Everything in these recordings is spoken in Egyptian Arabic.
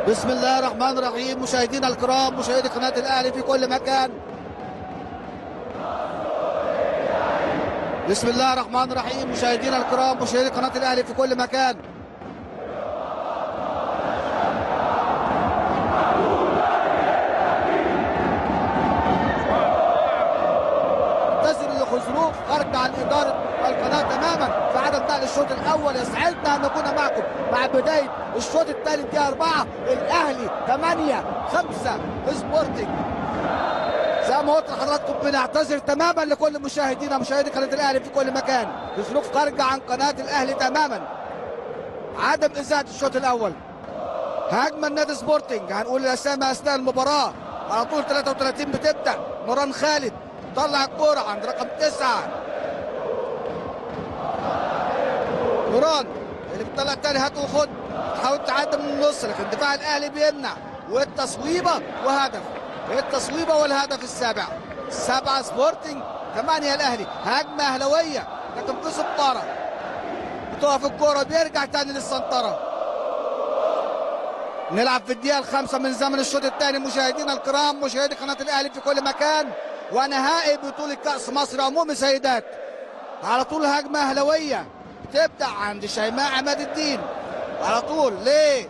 بسم الله الرحمن الرحيم مشاهدينا الكرام مشاهدي قناة الأهلي في كل مكان بسم الله الرحمن الرحيم مشاهدينا الكرام مشاهدي قناة الأهلي في كل مكان تسر الخزروق خرج عن إدارة القناة تماما في عدم نقل الشوط الأول يسعدنا أن نكون معكم مع بداية الشوط الثاني دقيقة أربعة الأهلي ثمانية خمسة سبورتنج زي ما قلت لحضراتكم بنعتذر تماما لكل مشاهدينا مشاهدي قناة الأهلي في كل مكان الظروف خارجة عن قناة الأهلي تماما عدم إذاعة الشوط الأول هجمة النادي سبورتنج هنقول الأسامي أثناء المباراة على طول 33 بتبدأ نوران خالد طلع الكورة عند رقم تسعة نوران اللي بتطلع التاني هات وخد تحاول تعدي من النص لكن دفاع الأهلي بيمنع والتصويبة وهدف التصويبة والهدف السابع سبعة سبورتنج ثمانية الأهلي هجمة أهلوية لكن في سبارة بتقف الكورة بيرجع تاني للسنطرة نلعب في الدقيقة الخامسة من زمن الشوط الثاني مشاهدينا الكرام مشاهدي قناة الأهلي في كل مكان ونهائي بطولة كأس مصر عمومي سيدات على طول هجمة أهلوية تبدأ عند شيماء عماد الدين على طول ليه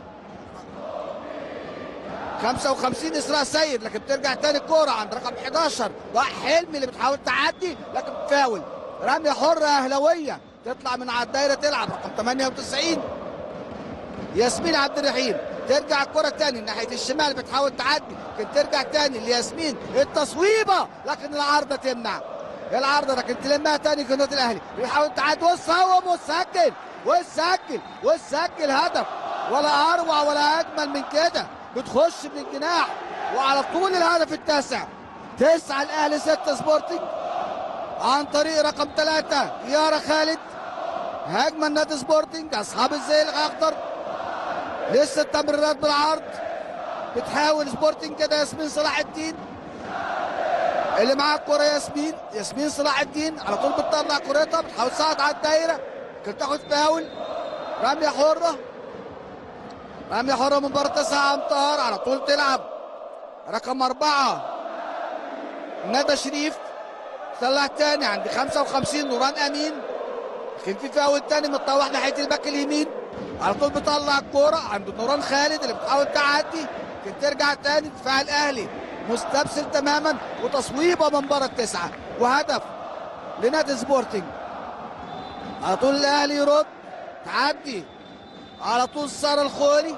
55 إسراء سيد لكن بترجع تاني الكورة عند رقم 11 ضاع حلمي اللي بتحاول تعدي لكن فاول رمية حرة أهلوية تطلع من على الدايرة تلعب رقم 98 ياسمين عبد الرحيم ترجع الكرة تاني ناحية الشمال بتحاول تعدي لكن ترجع تاني لياسمين التصويبة لكن العارضة تمنع العارضة لكن تلمها تاني قناة الأهلي بيحاول تعدي وتصوب وتسجل وتسجل وتسجل هدف ولا أروع ولا أجمل من كده بتخش من الجناح وعلى طول الهدف التاسع تسعة الأهلي ستة سبورتنج عن طريق رقم ثلاثة يارا خالد هجمة النادي سبورتنج أصحاب الزي الأخضر لسه التمريرات بالعرض بتحاول سبورتنج كده ياسمين صلاح الدين اللي معاه الكرة ياسمين ياسمين صلاح الدين على طول بتطلع كورتها بتحاول تصعد على الدايرة كانت تاخد فاول رمية حرة رمية حرة من بره تسعة أمتار على طول تلعب رقم أربعة ندى شريف طلع تاني عند 55 نوران أمين لكن في فاول تاني متطوح ناحية الباك اليمين على طول بيطلع الكورة عند نوران خالد اللي بتحاول تعدي لكن ترجع تاني دفاع الأهلي مستبسل تماما وتصويبة من بره التسعة وهدف لنادي سبورتنج على طول الأهلي يرد تعدي على طول سارة الخولي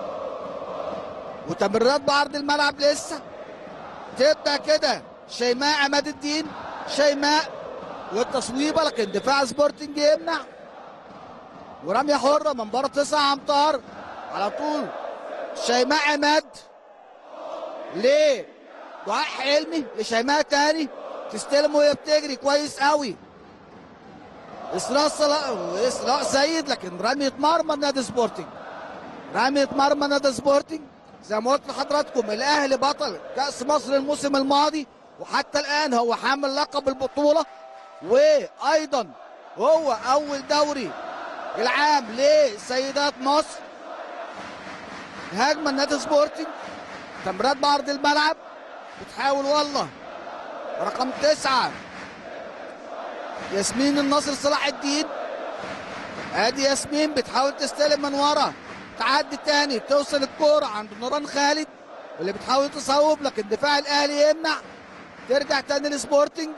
وتمريرات بعرض الملعب لسه تبدا كده شيماء عماد الدين شيماء والتصويبه لكن دفاع سبورتنج يمنع ورميه حره من بره تسع امتار على طول شيماء عماد ليه دعاء حلمي لشيماء تاني تستلم وهي بتجري كويس قوي اسراء صلاح اسراء سيد لكن رمية مرمى نادي سبورتنج رمية مرمى نادي سبورتنج زي ما قلت لحضراتكم الاهلي بطل كاس مصر الموسم الماضي وحتى الان هو حامل لقب البطوله وايضا هو اول دوري العام لسيدات مصر هجمه نادي سبورتنج تمريرات بعرض الملعب بتحاول والله رقم تسعه ياسمين الناصر صلاح الدين ادي ياسمين بتحاول تستلم من ورا تعدي تاني توصل الكوره عند نوران خالد اللي بتحاول تصوب لكن دفاع الاهلي يمنع ترجع تاني لسبورتنج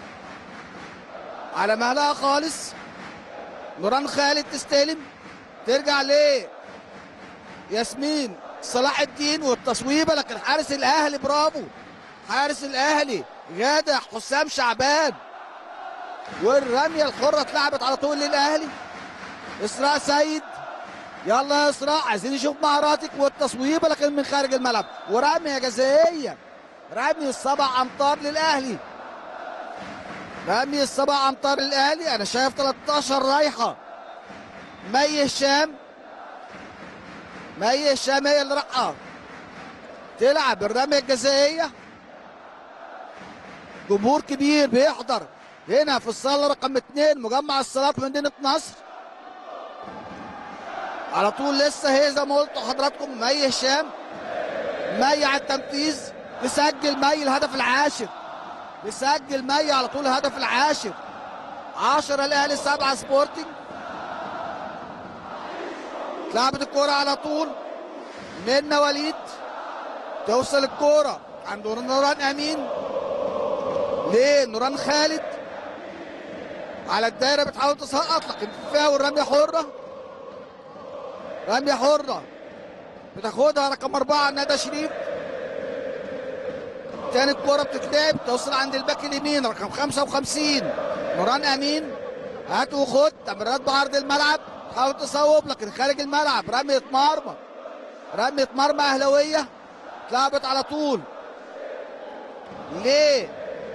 على مهلها خالص نوران خالد تستلم ترجع ليه ياسمين صلاح الدين والتصويبه لكن حارس الاهلي برافو حارس الاهلي جادع حسام شعبان والرميه الحره اتلعبت على طول للاهلي اسراء سيد يلا يا اسراء عايزين نشوف مهاراتك والتصويبه لكن من خارج الملعب ورميه جزائيه رمي السبع امتار للاهلي رمي السبع امتار للاهلي انا شايف 13 رايحه مي هشام مي هشام هي اللي رايحه تلعب الرميه الجزائيه جمهور كبير بيحضر هنا في الصاله رقم اثنين مجمع الصلاه في مدينه نصر على طول لسه هي زي ما قلت لحضراتكم مي هشام مي على التنفيذ بيسجل مي الهدف العاشر بيسجل مي على طول الهدف العاشر 10 الاهلي 7 سبورتنج لعبت الكرة على طول منا وليد توصل الكرة عند نوران امين لنوران خالد على الدايره بتحاول تسقط لكن فاول رميه حره رميه حره بتاخدها رقم اربعه ندى شريف تاني الكرة بتتلعب توصل عند الباك اليمين رقم 55 نوران امين هات وخد تمريرات بعرض الملعب تحاول تصوب لكن خارج الملعب رمية مرمى رمية مرمى اهلاوية اتلعبت على طول ليه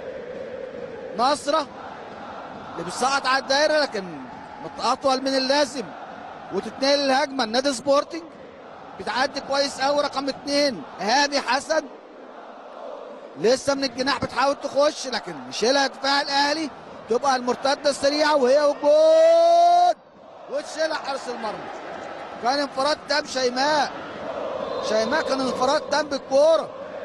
نصرة اللي بتسقط على الدايرة لكن اطول من اللازم وتتنقل الهجمة النادي سبورتنج بتعدي كويس قوي رقم اثنين هاني حسن لسه من الجناح بتحاول تخش لكن يشيلها دفاع الاهلي تبقى المرتده السريعه وهي وجود وتشيلها حارس المرمى كان انفراد تام شيماء شيماء كان انفراد تام بالكوره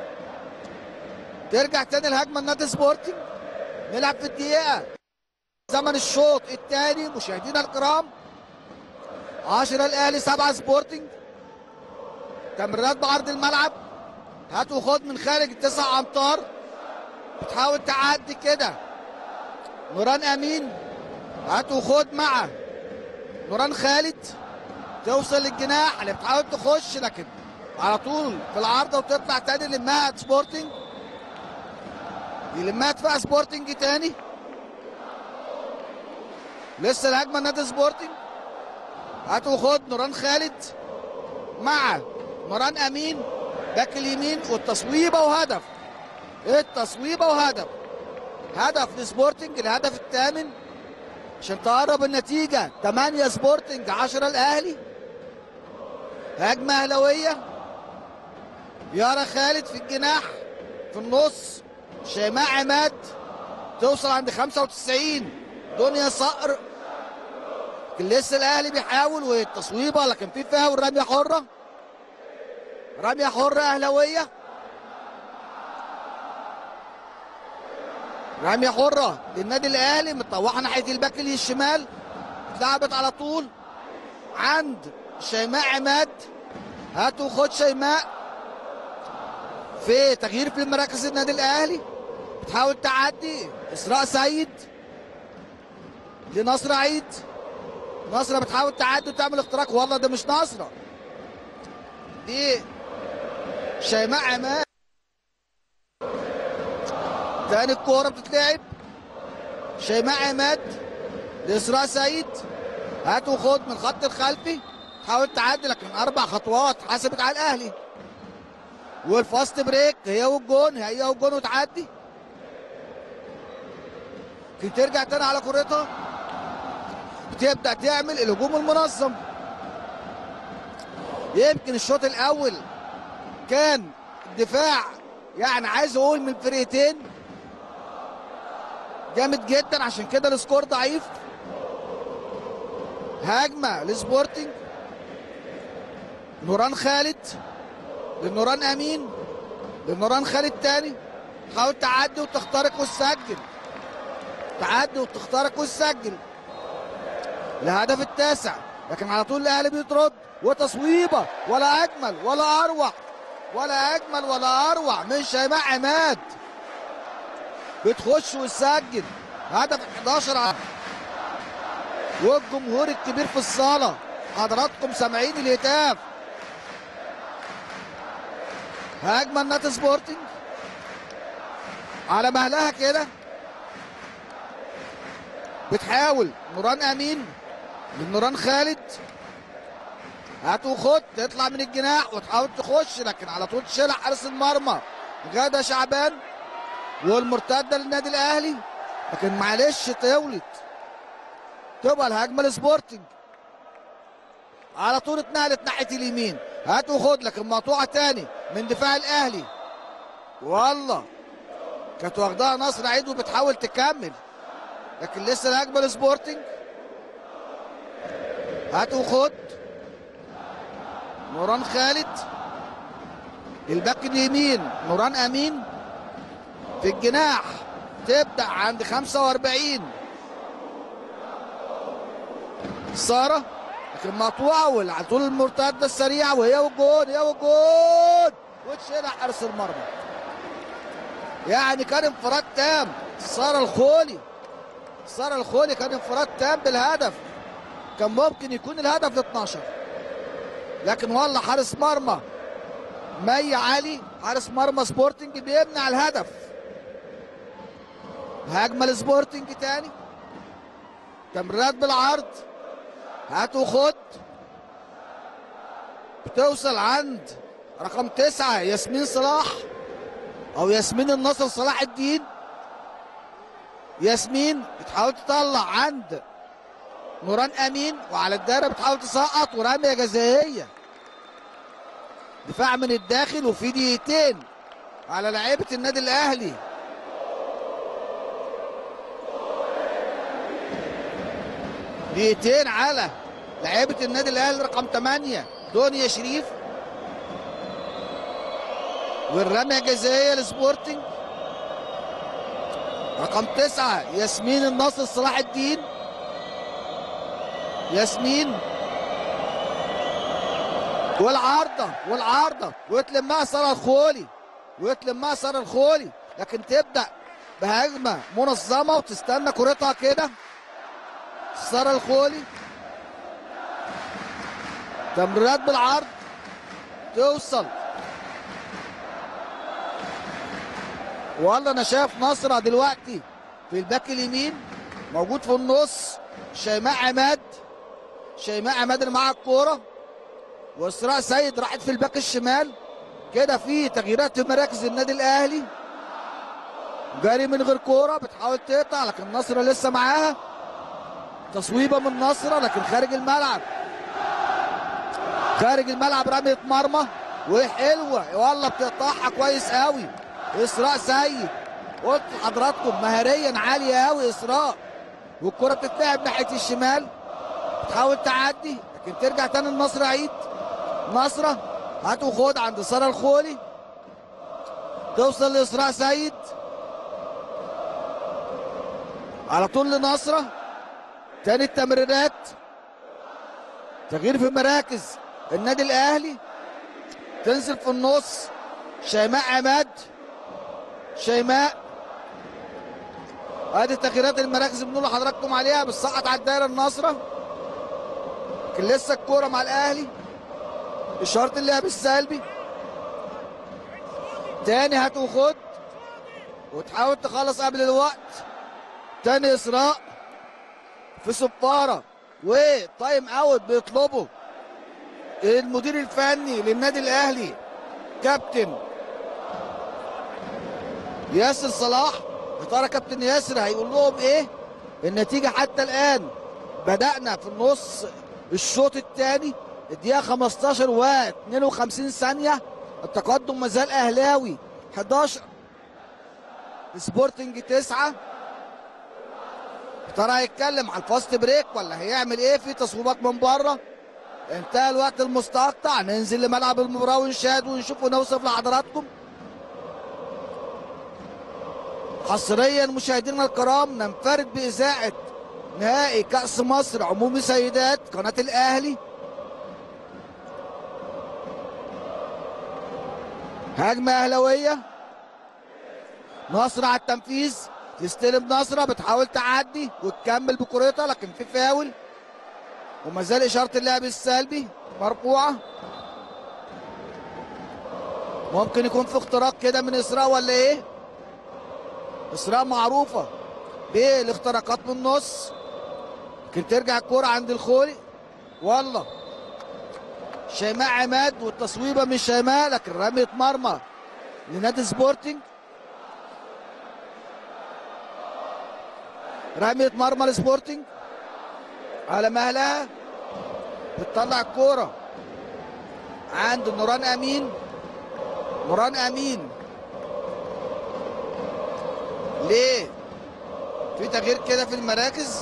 ترجع تاني الهجمه النادي سبورتنج نلعب في الدقيقه زمن الشوط الثاني مشاهدينا الكرام 10 الاهلي 7 سبورتنج تمريرات بعرض الملعب هات وخد من خارج التسع امتار بتحاول تعدي كده نوران امين هات وخد مع نوران خالد توصل للجناح اللي بتحاول تخش لكن على طول في العارضه وتطلع تاني لمها سبورتنج يلمها دفاع سبورتنج تاني لسه الهجمه نادي سبورتنج هات وخد نوران خالد مع نوران امين باك اليمين والتصويبه وهدف التصويبه وهدف هدف لسبورتنج الهدف الثامن عشان تقرب النتيجه 8 سبورتنج 10 الاهلي هجمه اهلاويه يارا خالد في الجناح في النص شيماء عماد توصل عند 95 دنيا صقر لسه الاهلي بيحاول والتصويبه لكن في فاول رميه حره رميه حره اهلاويه رميه حره للنادي الاهلي متطوحه ناحيه الباك الشمال اتلعبت على طول عند شيماء عماد هات وخد شيماء في تغيير في مراكز النادي الاهلي بتحاول تعدي اسراء سيد لنصر عيد نصرة بتحاول تعدي وتعمل اختراق والله ده مش نصرة دي شيماء عماد تاني الكورة بتتلعب شيماء عماد لإسراء سيد هات وخد من الخط الخلفي تحاول تعدي لكن أربع خطوات حسبت على الأهلي والفاست بريك هي والجون هي والجون وتعدي ترجع تاني على كورتها بتبدا تعمل الهجوم المنظم يمكن الشوط الاول كان الدفاع يعني عايز اقول من الفرقتين جامد جدا عشان كده السكور ضعيف هجمه لسبورتنج نوران خالد لنوران امين لنوران خالد تاني حاول تعدي وتخترق وتسجل تعدي وتخترق وتسجل الهدف التاسع لكن على طول الاهلي بيترد وتصويبه ولا اجمل ولا اروع ولا اجمل ولا اروع من شيماء عماد بتخش وتسجل هدف 11 عام والجمهور الكبير في الصاله حضراتكم سامعين الهتاف هجمه النادي سبورتنج على مهلها كده بتحاول نوران امين من نوران خالد هات وخد تطلع من الجناح وتحاول تخش لكن على طول تشيلها حارس المرمى غدا شعبان والمرتده للنادي الاهلي لكن معلش طولت تبقى الهجمه لسبورتنج على طول اتنقلت ناحيه اليمين هات وخد لكن مقطوعه تاني من دفاع الاهلي والله كانت واخداها نصر عيد وبتحاول تكمل لكن لسه الهجمه لسبورتنج هات وخد نوران خالد الباك اليمين نوران امين في الجناح تبدا عند 45 ساره لكن مقطوعه وعلى طول المرتده السريعه وهي والجون هي والجون وتشيلها حارس المرمى يعني كان انفراد تام ساره الخولي ساره الخولي كان انفراد تام بالهدف كان ممكن يكون الهدف ل 12 لكن والله حارس مرمى مي علي حارس مرمى سبورتنج بيمنع الهدف هجمه لسبورتنج تاني تمريرات بالعرض هات وخد بتوصل عند رقم تسعة ياسمين صلاح او ياسمين النصر صلاح الدين ياسمين بتحاول تطلع عند نوران امين وعلى الدايره بتحاول تسقط ورميه جزائيه دفاع من الداخل وفي دقيقتين على لعيبه النادي الاهلي دقيقتين على لعيبه النادي الاهلي رقم 8 دنيا شريف والرميه جزائيه لسبورتنج رقم تسعة ياسمين النصر صلاح الدين ياسمين والعارضة والعارضة وتلمها سارة الخولي وتلمها سارة الخولي لكن تبدأ بهجمة منظمة وتستنى كورتها كده سارة الخولي تمريرات بالعرض توصل والله انا شايف نصرة دلوقتي في الباك اليمين موجود في النص شيماء عماد شيماء عماد اللي معاها الكوره واسراء سيد راحت في الباك الشمال كده في تغييرات في مراكز النادي الاهلي جاري من غير كوره بتحاول تقطع لكن نصره لسه معاها تصويبه من نصره لكن خارج الملعب خارج الملعب رميه مرمى وحلوه والله بتقطعها كويس قوي اسراء سيد قلت لحضراتكم مهاريا عاليه قوي اسراء والكره بتتلعب ناحيه الشمال بتحاول تعدي لكن ترجع تاني النصر عيد نصره هات وخد عند ساره الخولي توصل لاسراء سيد على طول لنصره تاني التمريرات تغيير في مراكز النادي الاهلي تنزل في النص شيماء عماد شيماء ادي تغييرات المراكز اللي بنقول لحضراتكم عليها بتسقط على الدايره النصره لكن لسه الكوره مع الاهلي اشاره اللعب السلبي تاني هات وخد وتحاول تخلص قبل الوقت تاني اسراء في صفاره وتايم اوت بيطلبه المدير الفني للنادي الاهلي كابتن ياسر صلاح يا ترى كابتن ياسر هيقول لهم ايه النتيجه حتى الان بدانا في النص الشوط الثاني الدقيقه 15 و 52 ثانيه التقدم ما زال اهلاوي 11 سبورتنج 9 ترى هيتكلم على الفاست بريك ولا هيعمل ايه في تصويبات من بره انتهى الوقت المستقطع ننزل لملعب المباراه ونشاهد ونشوف ونوصف لحضراتكم حصريا مشاهدينا الكرام ننفرد بإذاعة نهائي كأس مصر عمومي سيدات قناة الأهلي هجمة أهلوية نصر على التنفيذ تستلم نصرة بتحاول تعدي وتكمل بكرتها لكن في فاول وما زال إشارة اللعب السلبي مرفوعة ممكن يكون في اختراق كده من إسراء ولا إيه؟ اسراء معروفه بالاختراقات من النص لكن ترجع الكوره عند الخولي والله شيماء عماد والتصويبه من شيماء لكن رميه مرمى لنادي سبورتنج رميه مرمى لسبورتنج على مهلها بتطلع الكوره عند نوران امين نوران امين ليه في تغيير كده في المراكز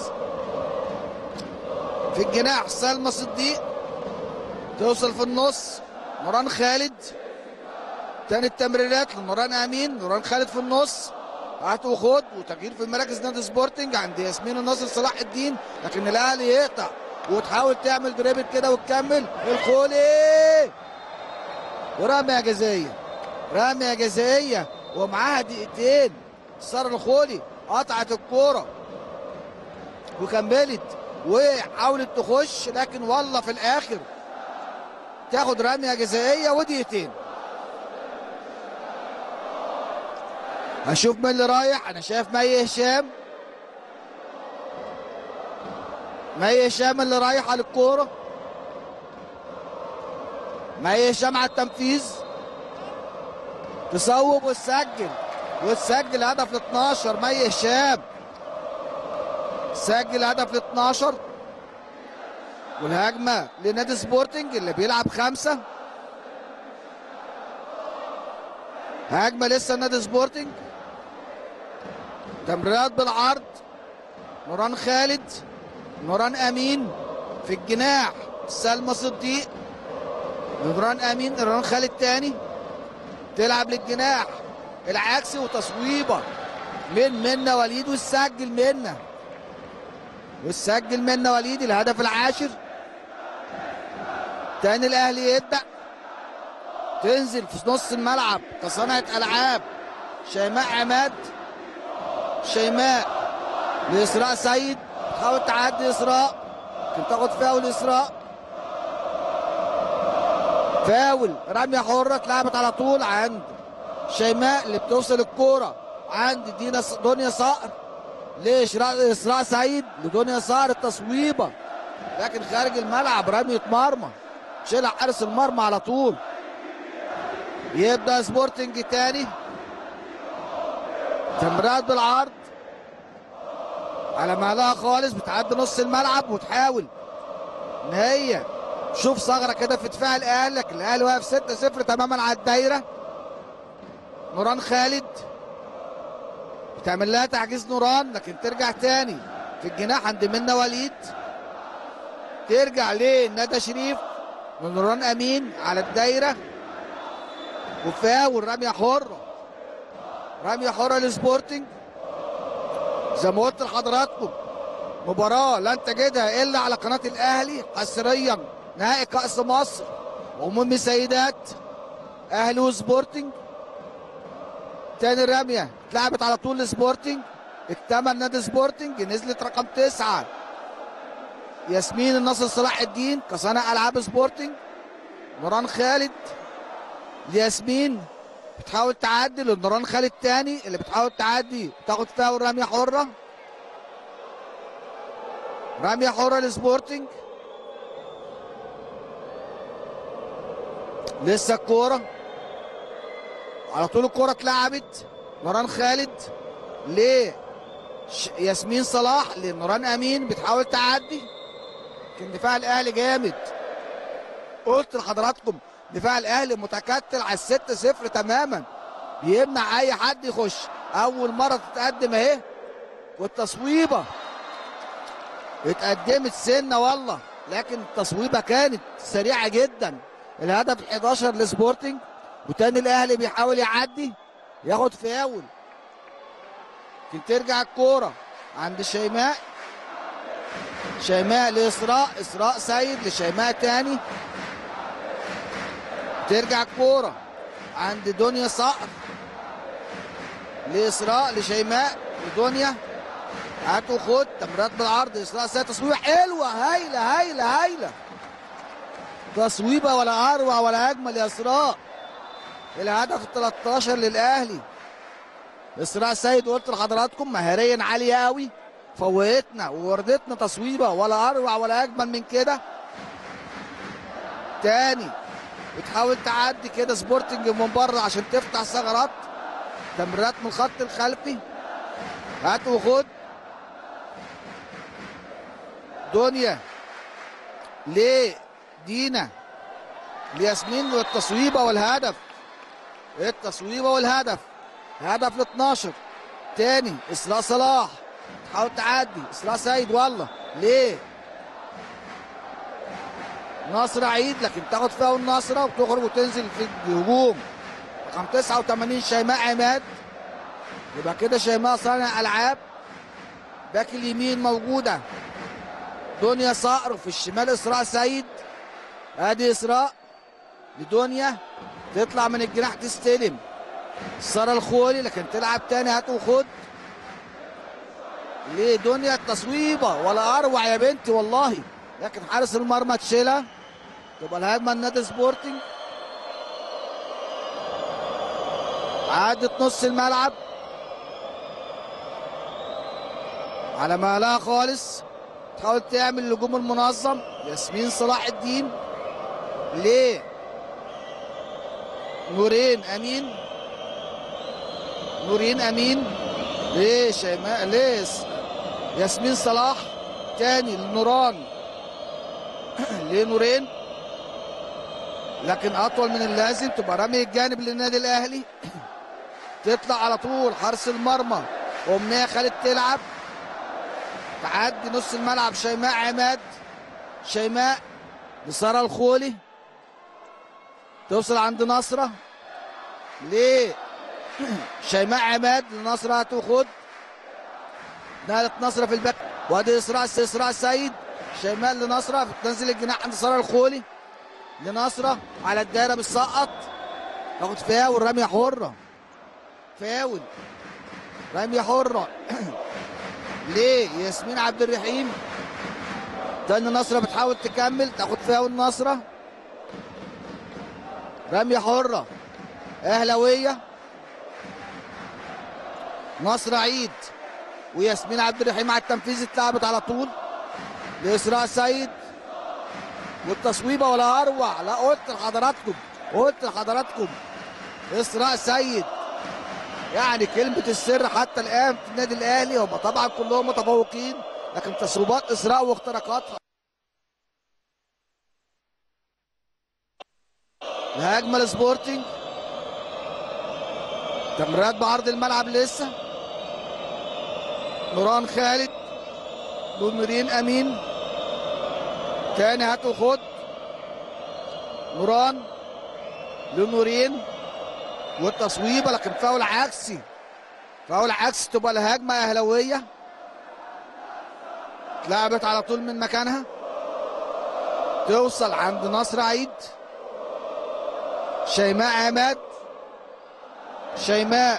في الجناح سلمى صديق توصل في النص نوران خالد تاني التمريرات لنوران امين نوران خالد في النص هات وخد وتغيير في مراكز نادي سبورتنج عند ياسمين الناصر صلاح الدين لكن الاهلي يقطع وتحاول تعمل دريبل كده وتكمل الخولي ورميه جزائيه رميه جزائيه ومعاها دقيقتين ساره الخولي قطعت الكوره وكملت وحاولت تخش لكن والله في الاخر تاخد رميه جزائيه ودقيقتين هشوف مين اللي رايح انا شايف مي هشام مي هشام اللي رايح على الكوره مي هشام على التنفيذ تصوب وتسجل وتسجل هدف ال 12 مي هشام سجل هدف ال 12 والهجمه لنادي سبورتنج اللي بيلعب خمسه هجمه لسه نادي سبورتنج تمريرات بالعرض نوران خالد نوران امين في الجناح سلمى صديق نوران امين نوران خالد تاني تلعب للجناح العكسي وتصويبه من منا وليد وسجل منا وسجل منا وليد الهدف العاشر تاني الاهلي يبدا تنزل في نص الملعب كصانعة العاب شيماء عماد شيماء لاسراء سيد تحاول تعدي اسراء كنت تاخد فاول اسراء فاول رميه حره اتلعبت على طول عند شيماء اللي بتوصل الكوره عند دينا دنيا صقر لاسراء سعيد لدنيا صقر التصويبه لكن خارج الملعب رميه مرمى شيلها حارس المرمى على طول يبدا سبورتنج تاني تمريرات بالعرض على مهلها خالص بتعدي نص الملعب وتحاول ان هي شوف ثغره كده في دفاع الاهلي لكن الاهلي واقف 6 0 تماما على الدايره نوران خالد بتعمل لها تعجيز نوران لكن ترجع تاني في الجناح عند منا وليد ترجع لندى شريف ونوران امين على الدايره وفاول رميه حره رميه حره لسبورتنج زي ما قلت لحضراتكم مباراه لن تجدها الا على قناه الاهلي حصريا نهائي كاس مصر عموم سيدات اهلي وسبورتنج تاني رميه اتلعبت على طول لسبورتنج الثمن نادي سبورتنج نزلت رقم تسعه ياسمين النصر صلاح الدين كصانع العاب سبورتنج نوران خالد لياسمين بتحاول تعدي لنوران خالد تاني اللي بتحاول تعدي تاخد فاول رميه حره رميه حره لسبورتنج لسه الكوره على طول الكوره اتلعبت نوران خالد ل ياسمين صلاح لنوران امين بتحاول تعدي كان دفاع الاهلي جامد قلت لحضراتكم دفاع الاهلي متكتل على الست صفر تماما بيمنع اي حد يخش اول مره تتقدم اهي والتصويبه اتقدمت سنه والله لكن التصويبه كانت سريعه جدا الهدف 11 لسبورتنج وتاني الاهلي بيحاول يعدي ياخد فاول لكن ترجع الكوره عند شيماء شيماء لاسراء اسراء سيد لشيماء تاني ترجع الكوره عند دنيا صقر لاسراء لشيماء لدنيا هات وخد تمريرات بالعرض اسراء سيد تصويبه حلوه هايله هايله هايله تصويبه ولا اروع ولا اجمل يا اسراء الهدف ال 13 للاهلي اسراء سيد قلت لحضراتكم مهاريا عاليه قوي فوقتنا ووردتنا تصويبه ولا اروع ولا اجمل من كده تاني بتحاول تعدي كده سبورتنج من بره عشان تفتح ثغرات تمريرات من الخط الخلفي هات وخد دنيا ليه دينا لياسمين والتصويبه والهدف التصويبه والهدف هدف ل 12 تاني اسراء صلاح تحاول تعدي اسراء سيد والله ليه نصر عيد لكن تاخد فاول نصره وتخرج وتنزل في الهجوم رقم 89 شيماء عماد يبقى كده شيماء صانع العاب باك اليمين موجوده دنيا صقر في الشمال اسراء سيد ادي اسراء لدنيا تطلع من الجناح تستلم ساره الخولي لكن تلعب تاني هات وخد ليه دنيا التصويبه ولا اروع يا بنتي والله لكن حارس المرمى تشيلها تبقى الهجمه النادي سبورتنج عادت نص الملعب على مهلها خالص تحاول تعمل الهجوم المنظم ياسمين صلاح الدين ليه نورين امين نورين امين ليه شيماء ليه ياسمين صلاح تاني لنوران ليه نورين لكن اطول من اللازم تبقى رمي الجانب للنادي الاهلي تطلع على طول حارس المرمى امنيه خالد تلعب تعدي نص الملعب شيماء عماد شيماء لساره الخولي توصل عند نصره ليه شيماء عماد لنصره هات وخد نقلت نصره في الباك وادي اسراء اسراء سيد شيماء لنصره تنزل الجناح عند ساره الخولي لنصره على الدايره بتسقط تاخد فاول رميه حره فاول رميه حره ليه ياسمين عبد الرحيم تاني نصره بتحاول تكمل تاخد فاول نصره رميه حره اهلاويه نصر عيد وياسمين عبد الرحيم على التنفيذ اتلعبت على طول لاسراء سيد والتصويبه ولا اروع لا قلت لحضراتكم قلت لحضراتكم اسراء سيد يعني كلمة السر حتى الآن في النادي الأهلي هم طبعا كلهم متفوقين لكن تصويبات إسراء واختراقاتها الهجمة لسبورتنج تمريرات بعرض الملعب لسه نوران خالد نورين أمين تاني هات وخد نوران لنورين والتصويبه لكن فاول عكسي فاول عكسي تبقى الهجمه اهلاويه اتلعبت على طول من مكانها توصل عند نصر عيد شيماء عماد شيماء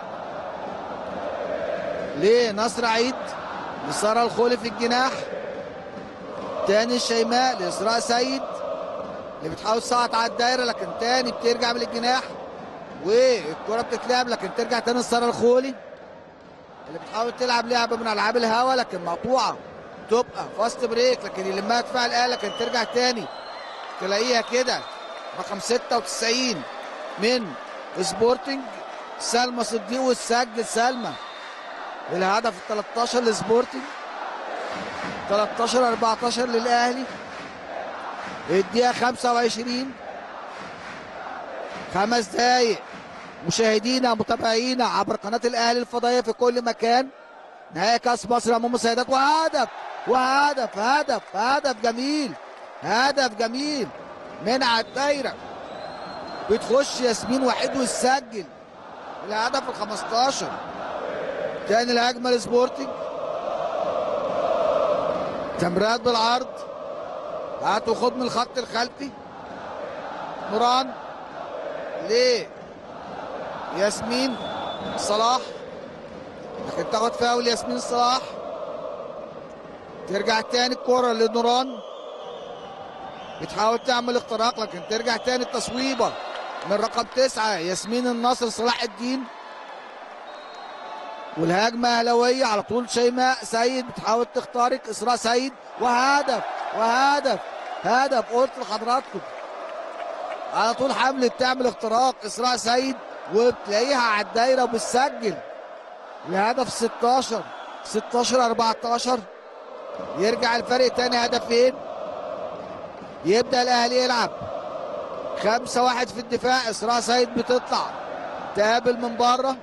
ليه نصر عيد لساره الخولي في الجناح تاني شيماء لاسراء سيد اللي بتحاول تسقط على الدايره لكن تاني بترجع من الجناح والكره بتتلعب لكن ترجع تاني لساره الخولي اللي بتحاول تلعب لعبه من العاب الهوا لكن مقطوعه تبقى فاست بريك لكن يلمها دفاع الاهلي لكن ترجع تاني تلاقيها كده رقم 96 من سبورتنج سلمى صديق وتسجل سلمى الهدف ال 13 لسبورتنج 13 14 للاهلي الدقيقه 25 خمس دقايق مشاهدينا متابعينا عبر قناه الاهلي الفضائيه في كل مكان نهائي كاس مصر امام السيدات وهدف وهدف هدف هدف جميل هدف جميل من على الدايره بتخش ياسمين وحيد وتسجل الهدف ال 15 تاني الهجمه لسبورتنج تمريرات بالعرض هات وخد من الخط الخلفي نوران ليه ياسمين صلاح لكن تاخد فاول ياسمين صلاح ترجع تاني الكرة لنوران بتحاول تعمل اختراق لكن ترجع تاني التصويبة من رقم تسعة ياسمين النصر صلاح الدين والهجمة أهلاوية على طول شيماء سيد بتحاول تخترق إسراء سيد وهدف وهدف هدف قلت لحضراتكم على طول حملة تعمل اختراق إسراء سيد وبتلاقيها على الدايرة وبتسجل الهدف 16 16 14 يرجع الفرق تاني هدفين يبدأ الأهلي يلعب خمسة واحد في الدفاع إسراء سيد بتطلع تقابل من بره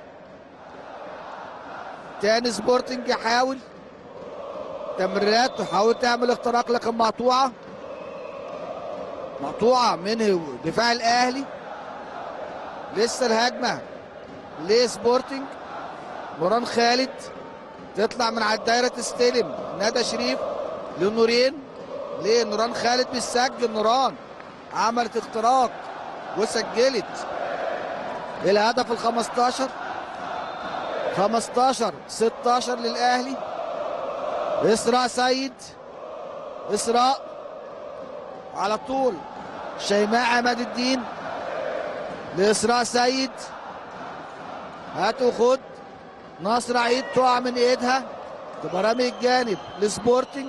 تاني سبورتنج يحاول تمريرات تحاول تعمل اختراق لكن مقطوعه مقطوعه من دفاع الاهلي لسه الهجمه لسبورتنج نوران خالد تطلع من على الدايره تستلم ندى شريف لنورين ليه نوران خالد بيسجل نوران عملت اختراق وسجلت الهدف ال 15 15 16 للاهلي اسراء سيد اسراء على طول شيماء عماد الدين لاسراء سيد هات وخد نصر عيد تقع من ايدها تبقى رامي الجانب لسبورتنج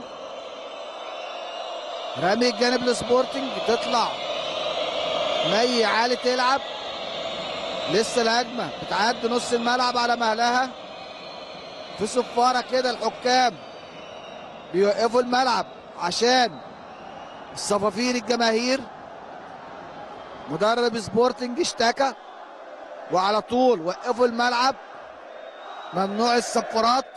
رامي الجانب لسبورتنج تطلع مي عالي تلعب لسه الهجمه بتعدي نص الملعب على مهلها في صفاره كده الحكام بيوقفوا الملعب عشان الصفافير الجماهير مدرب سبورتنج اشتكى وعلى طول وقفوا الملعب ممنوع الصفارات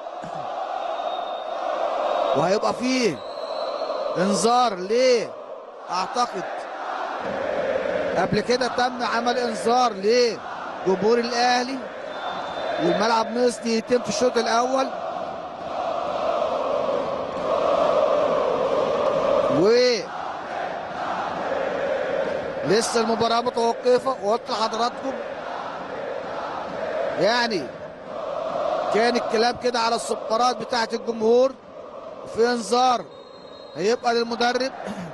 وهيبقى فيه انذار ليه اعتقد قبل كده تم عمل انذار لجمهور الاهلي والملعب نقص دقيقتين في الشوط الاول و لسه المباراه متوقفه وقلت لحضراتكم يعني كان الكلام كده على الصفارات بتاعه الجمهور وفي انذار هيبقى للمدرب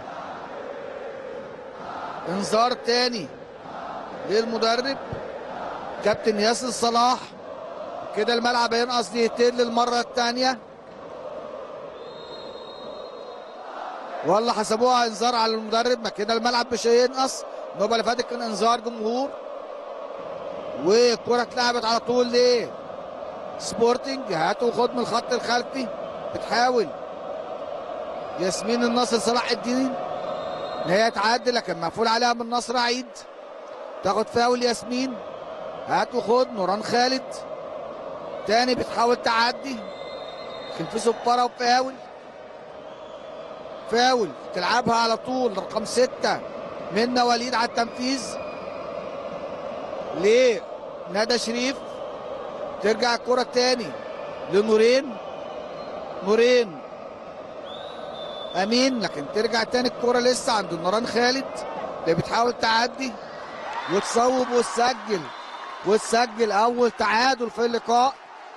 انذار تاني للمدرب كابتن ياسر صلاح كده الملعب هينقص دقيقتين للمره الثانيه ولا حسبوها انذار على المدرب ما كده الملعب مش هينقص النوبه اللي فاتت كان انذار جمهور والكره اتلعبت على طول ليه سبورتنج هات وخد من الخط الخلفي بتحاول ياسمين النصر صلاح الدين ان هي تعدي لكن مقفول عليها من نصر عيد تاخد فاول ياسمين هات وخد نوران خالد تاني بتحاول تعدي لكن في صفاره وفاول فاول تلعبها على طول رقم ستة منا وليد على التنفيذ ليه ندى شريف ترجع الكرة تاني لنورين نورين امين لكن ترجع تاني الكرة لسه عند نوران خالد اللي بتحاول تعدي وتصوب وتسجل وتسجل اول تعادل في اللقاء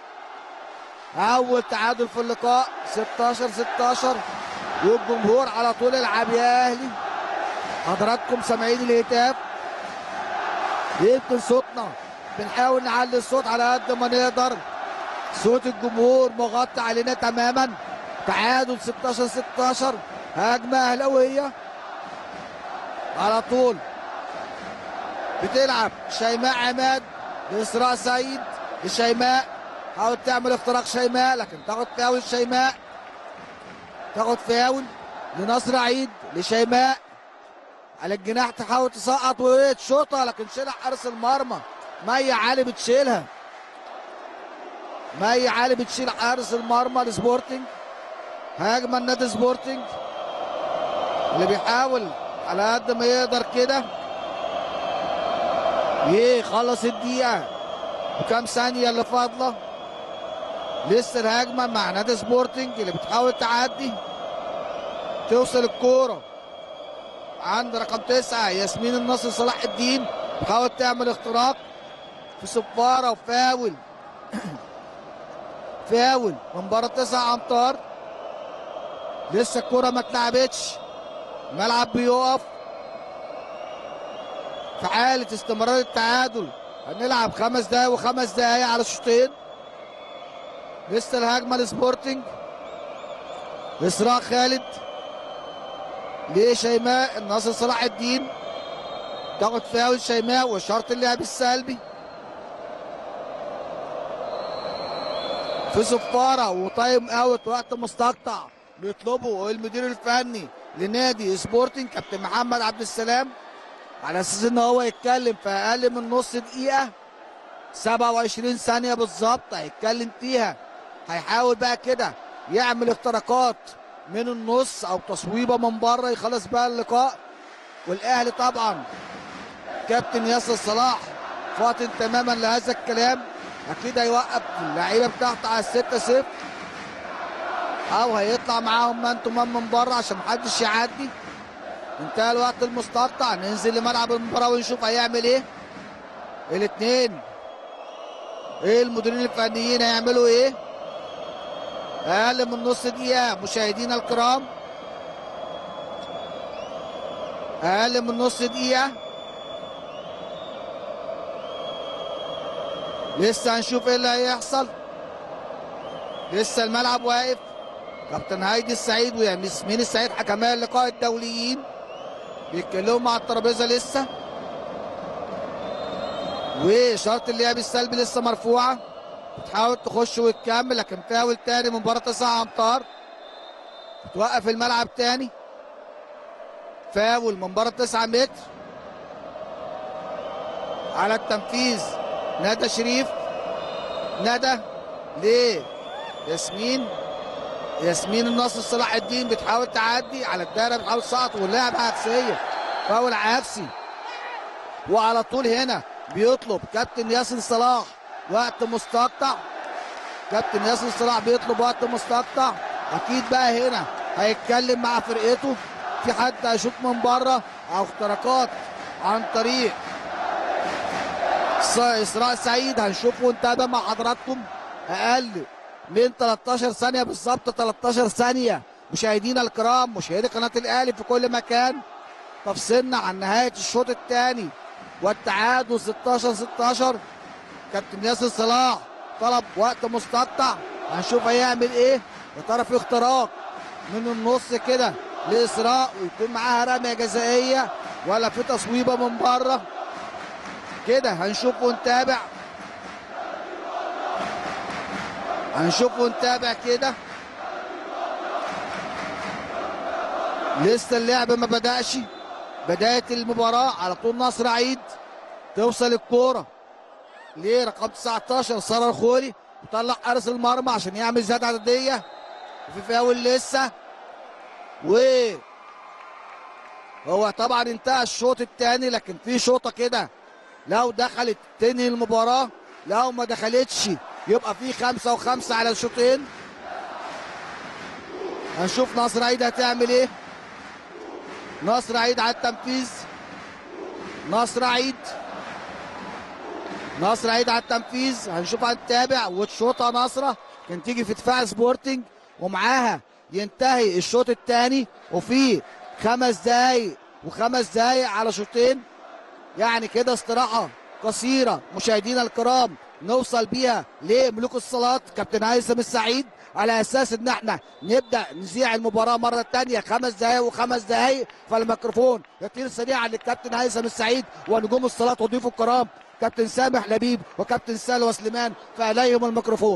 اول تعادل في اللقاء 16 16 والجمهور على طول العب يا اهلي حضراتكم سامعين الهتاف يمكن صوتنا بنحاول نعلي الصوت على قد ما نقدر صوت الجمهور مغطي علينا تماما تعادل 16 16 هجمه اهلاويه على طول بتلعب شيماء عماد لاسراء سيد لشيماء حاول تعمل اختراق شيماء لكن تاخد فاول شيماء تاخد فاول لنصر عيد لشيماء على الجناح تحاول تسقط وتشوطها لكن شيلها حارس المرمى مي علي بتشيلها مي علي بتشيل حارس المرمى لسبورتنج هاجمه النادي سبورتنج اللي بيحاول على قد ما يقدر كده يخلص الدقيقه وكام ثانيه اللي فاضله لسه الهجمه مع نادي سبورتنج اللي بتحاول تعدي توصل الكوره عند رقم تسعة ياسمين النصر صلاح الدين تحاول تعمل اختراق في صفارة وفاول فاول من بره تسع امتار لسه الكرة ما اتلعبتش الملعب بيقف في حالة استمرار التعادل هنلعب خمس دقايق وخمس دقايق على الشوطين لسه الهجمة لسبورتنج إسراء خالد لشيماء الناصر صلاح الدين تاخد فاول شيماء وشرط اللعب السلبي في صفارة وتايم اوت وقت مستقطع بيطلبوا المدير الفني لنادي سبورتنج كابتن محمد عبد السلام على اساس ان هو يتكلم في اقل من نص دقيقة 27 ثانية بالظبط هيتكلم فيها هيحاول بقى كده يعمل اختراقات من النص او تصويبه من بره يخلص بقى اللقاء والاهلي طبعا كابتن ياسر صلاح فاطن تماما لهذا الكلام اكيد هيوقف اللعيبه بتاعته على الستة صفر او هيطلع معاهم مان تو مان من بره عشان محدش يعدي انتهى الوقت المستقطع ننزل لملعب المباراه ونشوف هيعمل ايه الاثنين ايه المديرين الفنيين هيعملوا ايه اقل من نص دقيقه مشاهدينا الكرام اقل من نص دقيقه لسه هنشوف ايه اللي هيحصل لسه الملعب واقف كابتن هايدي السعيد وياسمين السعيد حكماء اللقاء الدوليين بيتكلموا مع الترابيزه لسه وشرط اللعب السلبي لسه مرفوعه بتحاول تخش وتكمل لكن فاول تاني من بره تسع امتار توقف الملعب تاني فاول من بره تسعة متر على التنفيذ ندى شريف ندى ليه ياسمين ياسمين النصر صلاح الدين بتحاول تعدي على الدايره بتحاول تسقط واللاعب عكسيه فاول عكسي وعلى طول هنا بيطلب كابتن ياسر صلاح وقت مستقطع كابتن ياسر صلاح بيطلب وقت مستقطع اكيد بقى هنا هيتكلم مع فرقته في حد هيشوط من بره او اختراقات عن طريق اسراء سعيد هنشوفه ونتابع مع حضراتكم اقل من 13 ثانيه بالظبط 13 ثانيه مشاهدينا الكرام مشاهدي قناه الاهلي في كل مكان تفصلنا عن نهايه الشوط الثاني والتعادل 16 16 كابتن ياسر صلاح طلب وقت مستقطع هنشوف هيعمل ايه يا ترى في اختراق من النص كده لاسراء ويكون معاها رميه جزائيه ولا في تصويبه من بره كده هنشوف ونتابع هنشوف ونتابع كده لسه اللعب ما بدأش بداية المباراة على طول نصر عيد توصل الكورة لرقم 19 سارة الخولي وطلع حارس المرمى عشان يعمل زيادة عددية وفي فاول لسه و هو طبعا انتهى الشوط الثاني لكن في شوطة كده لو دخلت تنهي المباراة لو ما دخلتش يبقى في خمسة وخمسة على الشوطين هنشوف نصر عيد هتعمل ايه نصر عيد على التنفيذ نصر عيد نصر عيد على التنفيذ هنشوف هنتابع وتشوطها نصرة كان تيجي في دفاع سبورتنج ومعاها ينتهي الشوط الثاني وفي خمس دقايق وخمس دقايق على شوطين يعني كده استراحة قصيرة مشاهدينا الكرام نوصل بيها لملوك الصالات كابتن هيثم السعيد على اساس ان احنا نبدا نذيع المباراه مره ثانيه خمس دقائق وخمس دقائق فالميكروفون يطير سريعا للكابتن هيثم السعيد ونجوم الصالات وضيوف الكرام كابتن سامح لبيب وكابتن سالم سليمان فاليهم الميكروفون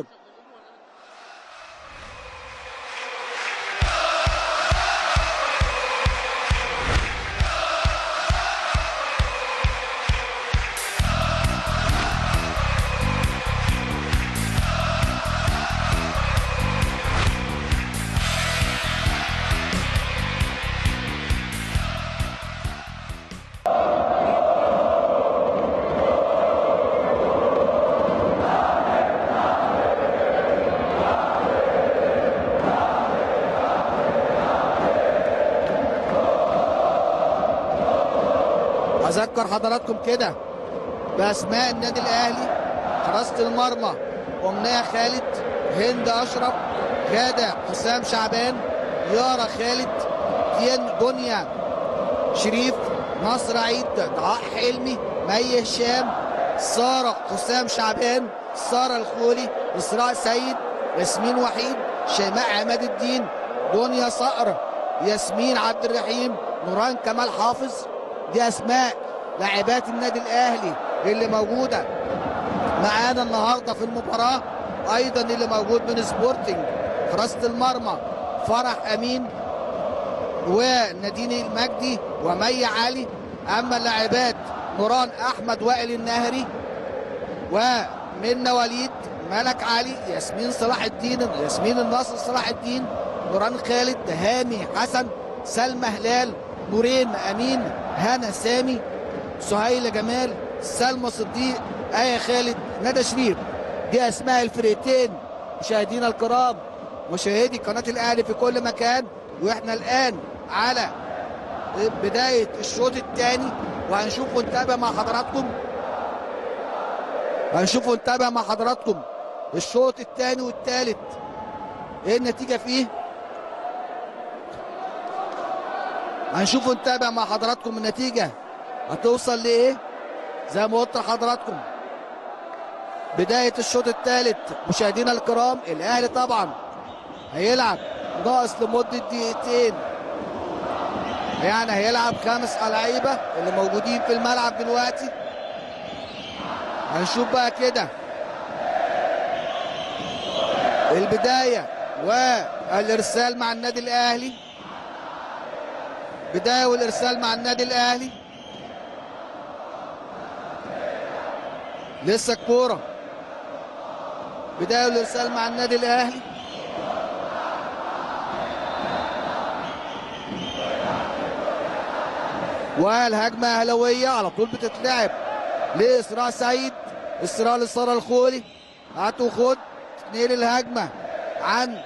اذكر حضراتكم كده باسماء النادي الاهلي حراسه المرمى امنيه خالد هند اشرف غاده حسام شعبان يارا خالد دين دنيا شريف نصر عيد دعاء حلمي مي هشام ساره حسام شعبان ساره الخولي اسراء سيد ياسمين وحيد شيماء عماد الدين دنيا صقر ياسمين عبد الرحيم نوران كمال حافظ دي اسماء لاعبات النادي الاهلي اللي موجوده معانا النهارده في المباراه ايضا اللي موجود من سبورتنج حراسه المرمى فرح امين ونادين المجدي ومي علي اما اللاعبات نوران احمد وائل النهري ومنى وليد ملك علي ياسمين صلاح الدين ياسمين النصر صلاح الدين نوران خالد هاني حسن سلمى هلال نورين امين هنا سامي سهيلة جمال سلمى صديق آية خالد ندى شريف دي أسماء الفرقتين مشاهدينا الكرام مشاهدي قناة الأهلي في كل مكان وإحنا الآن على بداية الشوط الثاني وهنشوف ونتابع مع حضراتكم هنشوف ونتابع مع حضراتكم الشوط الثاني والثالث ايه النتيجة فيه هنشوف ونتابع مع حضراتكم النتيجة هتوصل لإيه زي ما قلت لحضراتكم بداية الشوط الثالث مشاهدينا الكرام الأهلي طبعا هيلعب ناقص لمدة دقيقتين يعني هيلعب خمس لعيبة اللي موجودين في الملعب دلوقتي هنشوف بقى كده البداية والإرسال مع النادي الأهلي بداية والإرسال مع النادي الأهلي لسه الكورة بداية والإرسال مع النادي الأهلي والهجمة أهلوية على طول بتتلعب لإسراء سعيد إسراء لسارة الخولي هات وخد تنيل الهجمة عند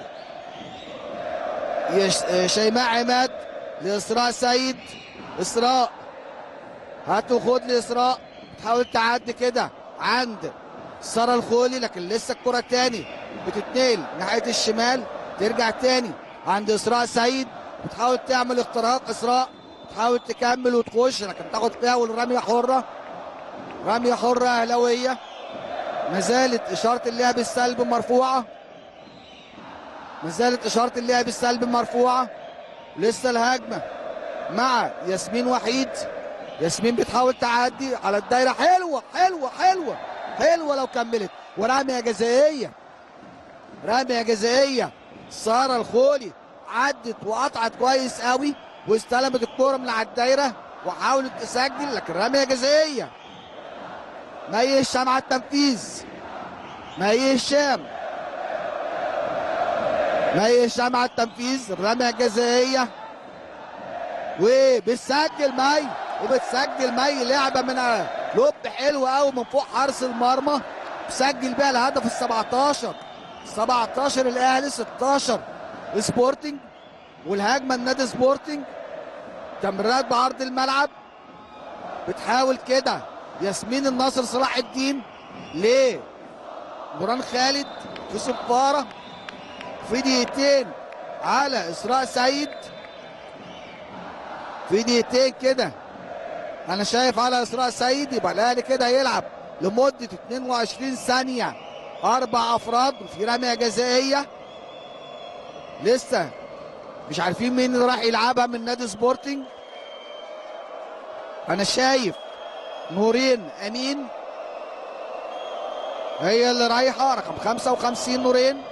يش- شيماء عماد لإسراء سعيد إسراء هات وخد لإسراء تحاول تعدي كده عند سارة الخولي لكن لسه الكرة تاني بتتنقل ناحية الشمال ترجع تاني عند إسراء سعيد بتحاول تعمل اختراق إسراء تحاول تكمل وتخش لكن تاخد فاول رمية حرة رمية حرة أهلاوية ما زالت إشارة اللعب السلبي مرفوعة ما زالت إشارة اللعب السلبي مرفوعة لسه الهجمة مع ياسمين وحيد ياسمين بتحاول تعدي على الدايرة حلوة حلوة حلوة حلوة لو كملت ورمية جزائية رمية جزائية سارة الخولي عدت وقطعت كويس قوي واستلمت الكورة من على الدايرة وحاولت تسجل لكن رمية جزائية مي هشام على التنفيذ مي هشام مي هشام على التنفيذ الرمية الجزائية وبتسجل مي وبتسجل مي لعبة من لب حلو قوي من فوق حارس المرمى سجل بيها الهدف ال 17 17 الاهلي 16 سبورتنج والهجمه النادي سبورتنج تمريرات بعرض الملعب بتحاول كده ياسمين الناصر صلاح الدين ليه نوران خالد في صفاره في دقيقتين على اسراء سعيد في دقيقتين كده انا شايف على اسراء سعيد يبقى الاهلي كده هيلعب لمده 22 ثانيه اربع افراد وفي رميه جزائيه لسه مش عارفين مين اللي راح يلعبها من نادي سبورتنج انا شايف نورين امين هي اللي رايحه رقم 55 نورين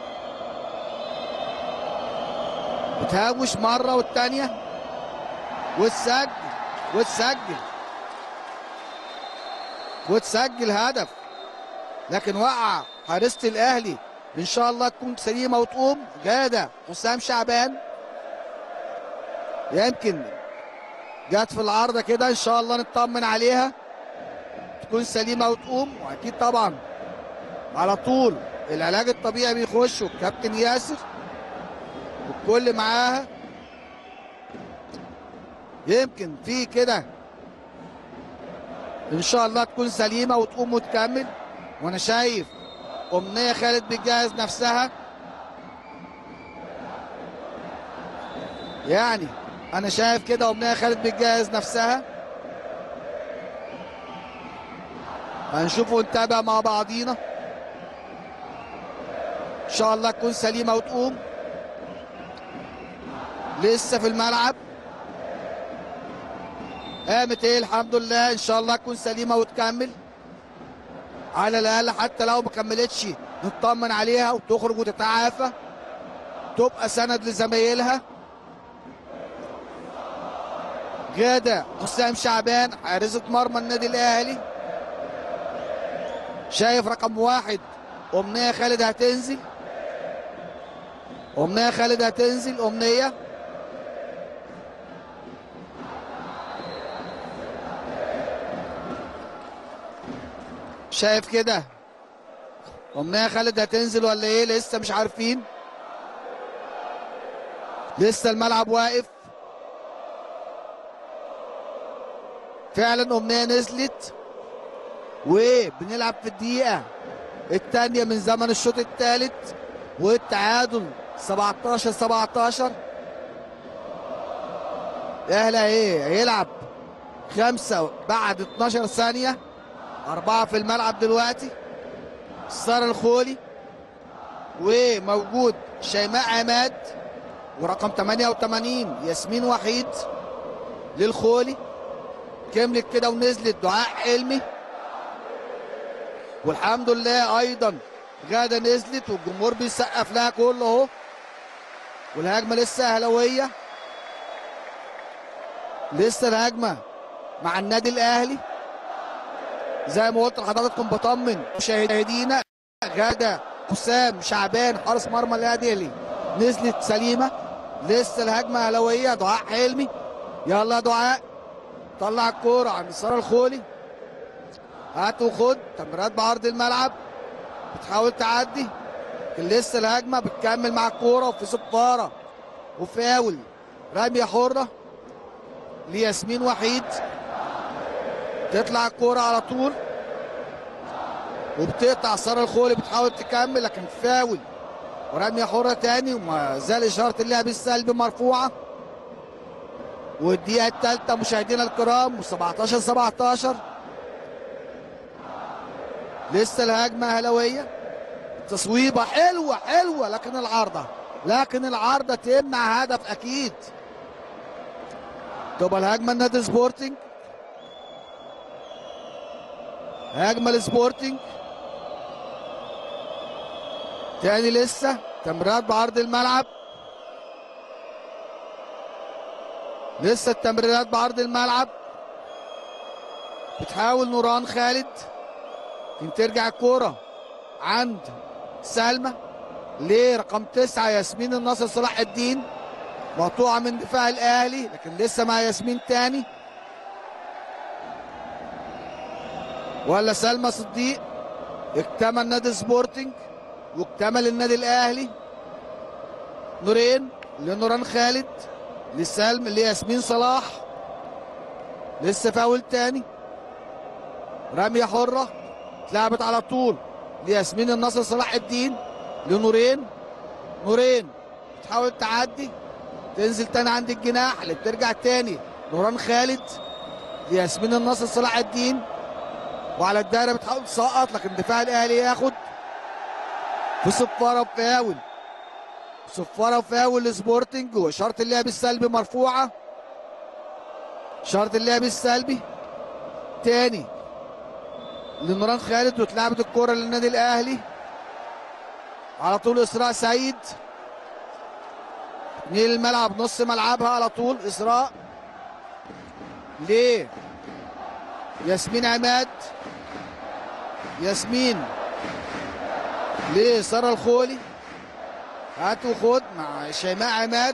بتهاوش مره والثانيه وتسجل وتسجل وتسجل هدف لكن وقع حارسة الأهلي إن شاء الله تكون سليمة وتقوم جادة حسام شعبان يمكن جت في العارضة كده إن شاء الله نطمن عليها تكون سليمة وتقوم وأكيد طبعا على طول العلاج الطبيعي بيخش والكابتن ياسر والكل معاها يمكن في كده ان شاء الله تكون سليمه وتقوم وتكمل وانا شايف امنيه خالد بتجهز نفسها يعني انا شايف كده امنيه خالد بتجهز نفسها هنشوف ونتابع مع بعضينا ان شاء الله تكون سليمه وتقوم لسه في الملعب قامت ايه الحمد لله ان شاء الله تكون سليمه وتكمل على الاقل حتى لو ما كملتش نطمن عليها وتخرج وتتعافى تبقى سند لزمايلها غادة حسام شعبان حارسة مرمى النادي الاهلي شايف رقم واحد امنيه خالد هتنزل امنيه خالد هتنزل امنيه شايف كده أمنية خالد هتنزل ولا ايه لسه مش عارفين لسه الملعب واقف فعلا أمنية نزلت وبنلعب في الدقيقة الثانية من زمن الشوط الثالث والتعادل 17 17 اهلا ايه هيلعب خمسة بعد 12 ثانية أربعة في الملعب دلوقتي سارة الخولي وموجود شيماء عماد ورقم 88 ياسمين وحيد للخولي كملت كده ونزلت دعاء حلمي والحمد لله ايضا غاده نزلت والجمهور بيسقف لها كله اهو والهجمه لسه اهلاويه لسه الهجمه مع النادي الاهلي زي ما قلت لحضراتكم بطمن مشاهدينا غاده حسام شعبان حارس مرمى الاهلي نزلت سليمه لسه الهجمه اهلاويه دعاء حلمي يلا يا دعاء طلع الكوره عند ساره الخولي هات وخد تمريرات بعرض الملعب بتحاول تعدي لكن لسه الهجمه بتكمل مع الكوره وفي صفاره وفاول رميه حره لياسمين وحيد تطلع الكوره على طول وبتقطع ساره الخولي بتحاول تكمل لكن فاول ورميه حره تاني وما زال اشاره اللعب السلبي مرفوعه والدقيقه الثالثه مشاهدينا الكرام و17 17 لسه الهجمه اهلاويه تصويبه حلوه حلوه لكن العارضه لكن العارضه تمنع هدف اكيد تبقى الهجمه النادي سبورتنج هجمه لسبورتنج تاني لسه تمريرات بعرض الملعب لسه التمريرات بعرض الملعب بتحاول نوران خالد يمكن ترجع الكوره عند سلمى لرقم تسعة ياسمين الناصر صلاح الدين مقطوعة من دفاع الأهلي لكن لسه مع ياسمين تاني ولا سلمى صديق اكتمل نادي سبورتنج واكتمل النادي الأهلي نورين لنوران خالد لسلم لياسمين صلاح لسه فاول تاني رمية حرة اتلعبت على طول لياسمين النصر صلاح الدين لنورين نورين بتحاول تعدي تنزل تاني عند الجناح اللي بترجع تاني نوران خالد لياسمين النصر صلاح الدين وعلى الدايره بتحاول تسقط لكن دفاع الاهلي ياخد في صفاره وفاول صفاره وفاول لسبورتنج واشاره اللعب السلبي مرفوعه اشاره اللعب السلبي تاني لنوران خالد واتلعبت الكرة للنادي الأهلي على طول إسراء سعيد نيل الملعب نص ملعبها على طول إسراء ليه ياسمين عماد ياسمين ليه سارة الخولي هات وخد مع شيماء عماد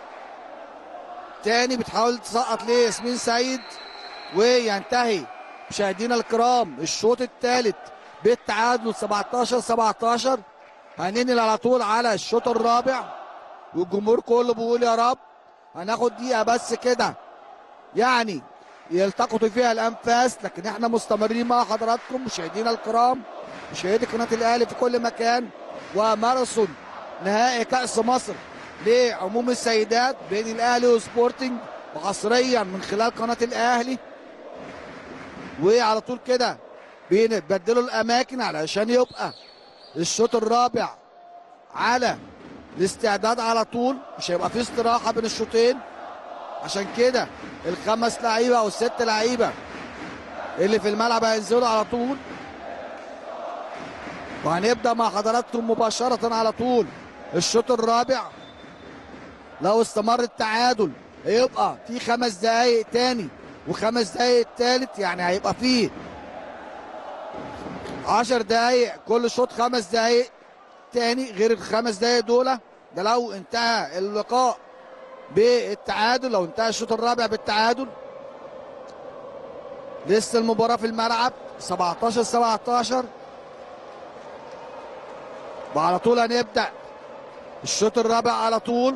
تاني بتحاول تسقط ليه ياسمين سعيد وينتهي مشاهدينا الكرام الشوط الثالث بالتعادل 17 17 هننقل على طول على الشوط الرابع والجمهور كله بيقول يا رب هناخد دقيقه بس كده يعني يلتقطوا فيها الانفاس لكن احنا مستمرين مع حضراتكم مشاهدينا الكرام مشاهدي قناه الاهلي في كل مكان وماراثون نهائي كاس مصر لعموم السيدات بين الاهلي وسبورتنج وحصريا من خلال قناه الاهلي وعلى طول كده بيبدلوا الاماكن علشان يبقى الشوط الرابع على الاستعداد على طول مش هيبقى في استراحه بين الشوطين عشان كده الخمس لعيبه او الست لعيبه اللي في الملعب هينزلوا على طول وهنبدا مع حضراتكم مباشره على طول الشوط الرابع لو استمر التعادل هيبقى في خمس دقايق تاني وخمس دقايق التالت يعني هيبقى فيه عشر دقايق كل شوط خمس دقايق تاني غير الخمس دقايق دول ده لو انتهى اللقاء بالتعادل لو انتهى الشوط الرابع بالتعادل لسه المباراة في الملعب 17 17 وعلى طول هنبدا الشوط الرابع على طول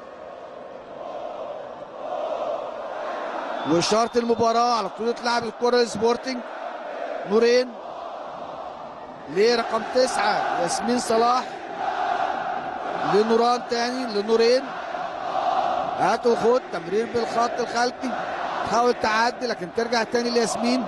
وإشارة المباراة على طول تلعب الكرة لسبورتنج نورين لرقم تسعة ياسمين صلاح لنوران تاني لنورين هات وخد تمرير بالخط الخلفي تحاول تعدي لكن ترجع تاني لياسمين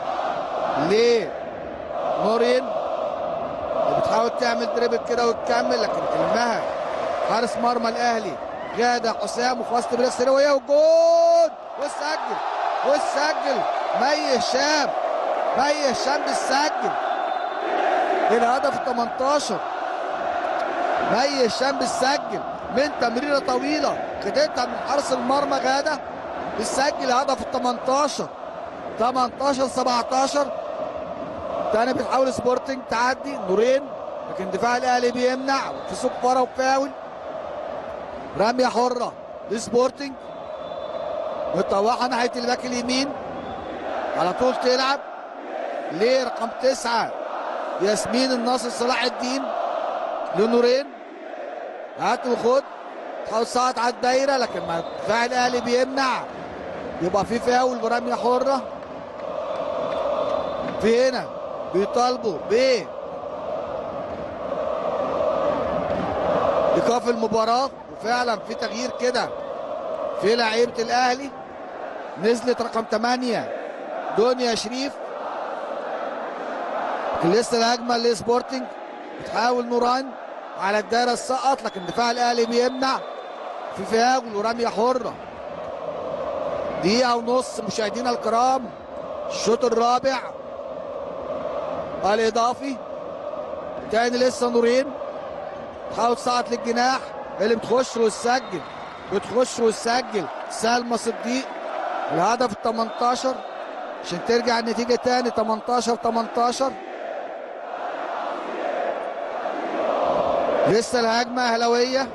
لنورين بتحاول تعمل دريبل كده وتكمل لكن تلمها حارس مرمى الاهلي غاده حسام وفي وسط بلاك سريه وجول وسجل وسجل مي هشام مي هشام بتسجل الهدف ال 18 مي هشام بتسجل من تمريره طويله خدتها من حارس المرمى غاده بتسجل هدف ال 18 18 17 تاني بتحاول سبورتنج تعدي نورين لكن دفاع الاهلي بيمنع في صفاره وفاول رميه حره لسبورتنج مطوحه ناحيه الباك اليمين على طول تلعب لرقم تسعه ياسمين الناصر صلاح الدين لنورين هات وخد تحاول تصعد على الدايره لكن ما دفاع الاهلي بيمنع يبقى في فاول برميه حره في هنا بيطالبوا ب ايقاف المباراه وفعلا في تغيير كده في لعيبه الاهلي نزلت رقم 8 دنيا شريف لسه الهجمه لسبورتنج بتحاول نوران على الدايره السقط لكن دفاع الاهلي بيمنع في فاول ورميه حره دقيقه ونص مشاهدينا الكرام الشوط الرابع الاضافي تاني لسه نورين تحاول تصعد للجناح اللي بتخش وتسجل بتخش وتسجل سلمى صديق الهدف ال 18 عشان ترجع النتيجه تاني 18 18 لسه الهجمه اهلاويه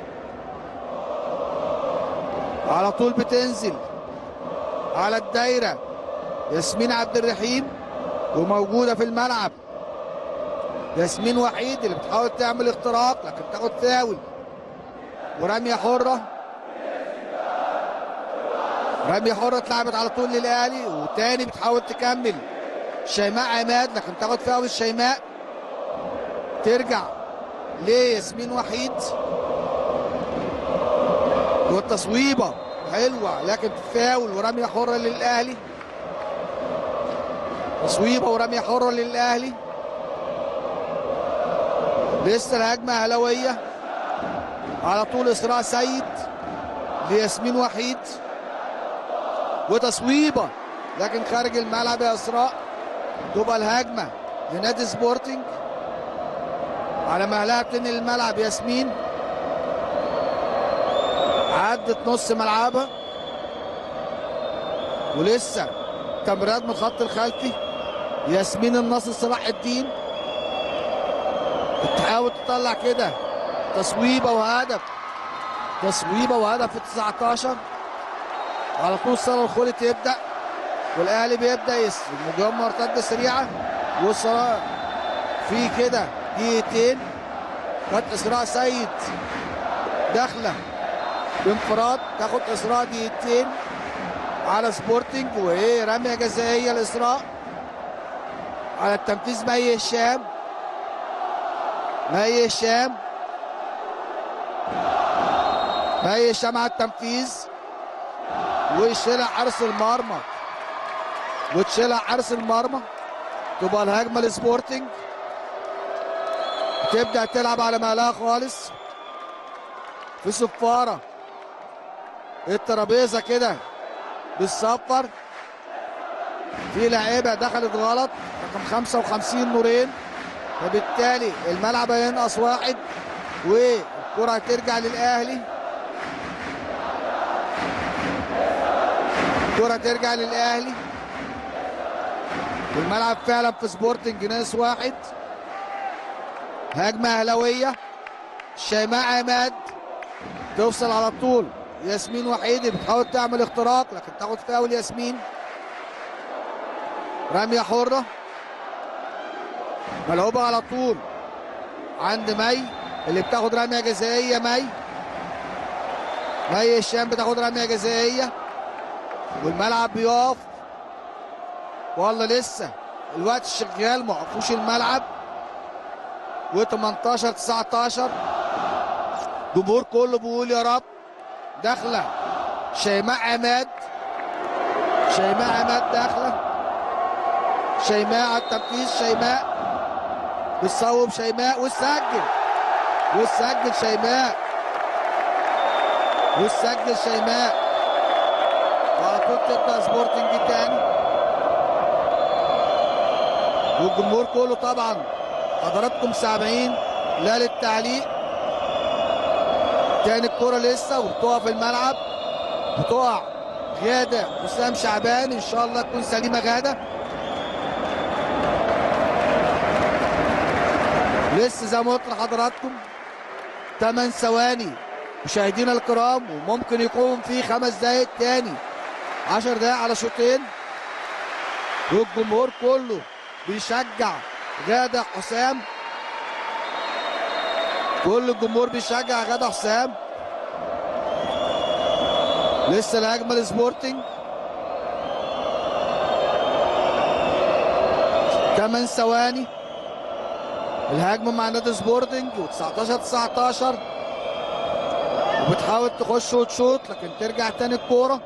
على طول بتنزل على الدايره ياسمين عبد الرحيم وموجوده في الملعب ياسمين وحيد اللي بتحاول تعمل اختراق لكن تاخد فاول ورميه حره رميه حره اتلعبت على طول للاهلي وتاني بتحاول تكمل شيماء عماد لكن تاخد فاول شيماء ترجع لياسمين وحيد والتصويبه حلوه لكن فاول ورميه حره للاهلي تصويبه ورميه حره للاهلي لسه الهجمه اهلاويه على طول اسراء سيد لياسمين وحيد وتصويبه لكن خارج الملعب يا اسراء تبقى الهجمه لنادي سبورتنج على مهلها بتنقل الملعب ياسمين عدت نص ملعبها ولسه تمريرات من الخط الخلفي ياسمين الناصر صلاح الدين بتحاول تطلع كده تصويبه وهدف تصويبه وهدف في 19 على طول صلاح الخولي يبدا والاهلي بيبدا يسري مجمع مرتده سريعه وصلاح في كده دقيقتين خد اسراء سيد داخله بانفراد تاخد اسراء دقيقتين على سبورتنج وايه رميه جزائيه لاسراء على التنفيذ مي هشام مي هشام مي هشام على التنفيذ ويشيلها حارس المرمى وتشيلها حارس المرمى تبقى الهجمه لسبورتنج تبدا تلعب على مهلها خالص في صفاره الترابيزه كده بالصفر في لعيبه دخلت غلط رقم 55 نورين فبالتالي الملعب هينقص واحد والكره هترجع للاهلي الكره ترجع للاهلي الملعب فعلا في سبورتنج ناقص واحد هجمه اهلاويه شيماء عماد توصل على طول ياسمين وحيدي بتحاول تعمل اختراق لكن تاخد فاول ياسمين رميه حره ملعوبه على طول عند مي اللي بتاخد رميه جزائيه مي مي الشام بتاخد رميه جزائيه والملعب بيقف والله لسه الوقت شغال ما وقفوش الملعب و18 19 جمهور كله بيقول يا رب داخله شيماء عماد شيماء عماد داخله شيماء على التنفيذ شيماء بتصوب شيماء وتسجل وتسجل شيماء وتسجل شيماء وعلى طول تبدا سبورتنج تاني والجمهور كله طبعا حضراتكم سامعين لا للتعليق تاني الكرة لسه وبتقع في الملعب بتقع غادة حسام شعبان ان شاء الله تكون سليمة غادة لسه زي ما قلت لحضراتكم 8 ثواني مشاهدينا الكرام وممكن يكون في خمس دقايق تاني 10 دقايق على شوطين والجمهور كله بيشجع غادة حسام كل الجمهور بيشجع غادة حسام لسه الهجمه لسبورتنج 8 ثواني الهجمه مع نادي سبورتنج و19 19 وبتحاول تخش وتشوط لكن ترجع تاني الكوره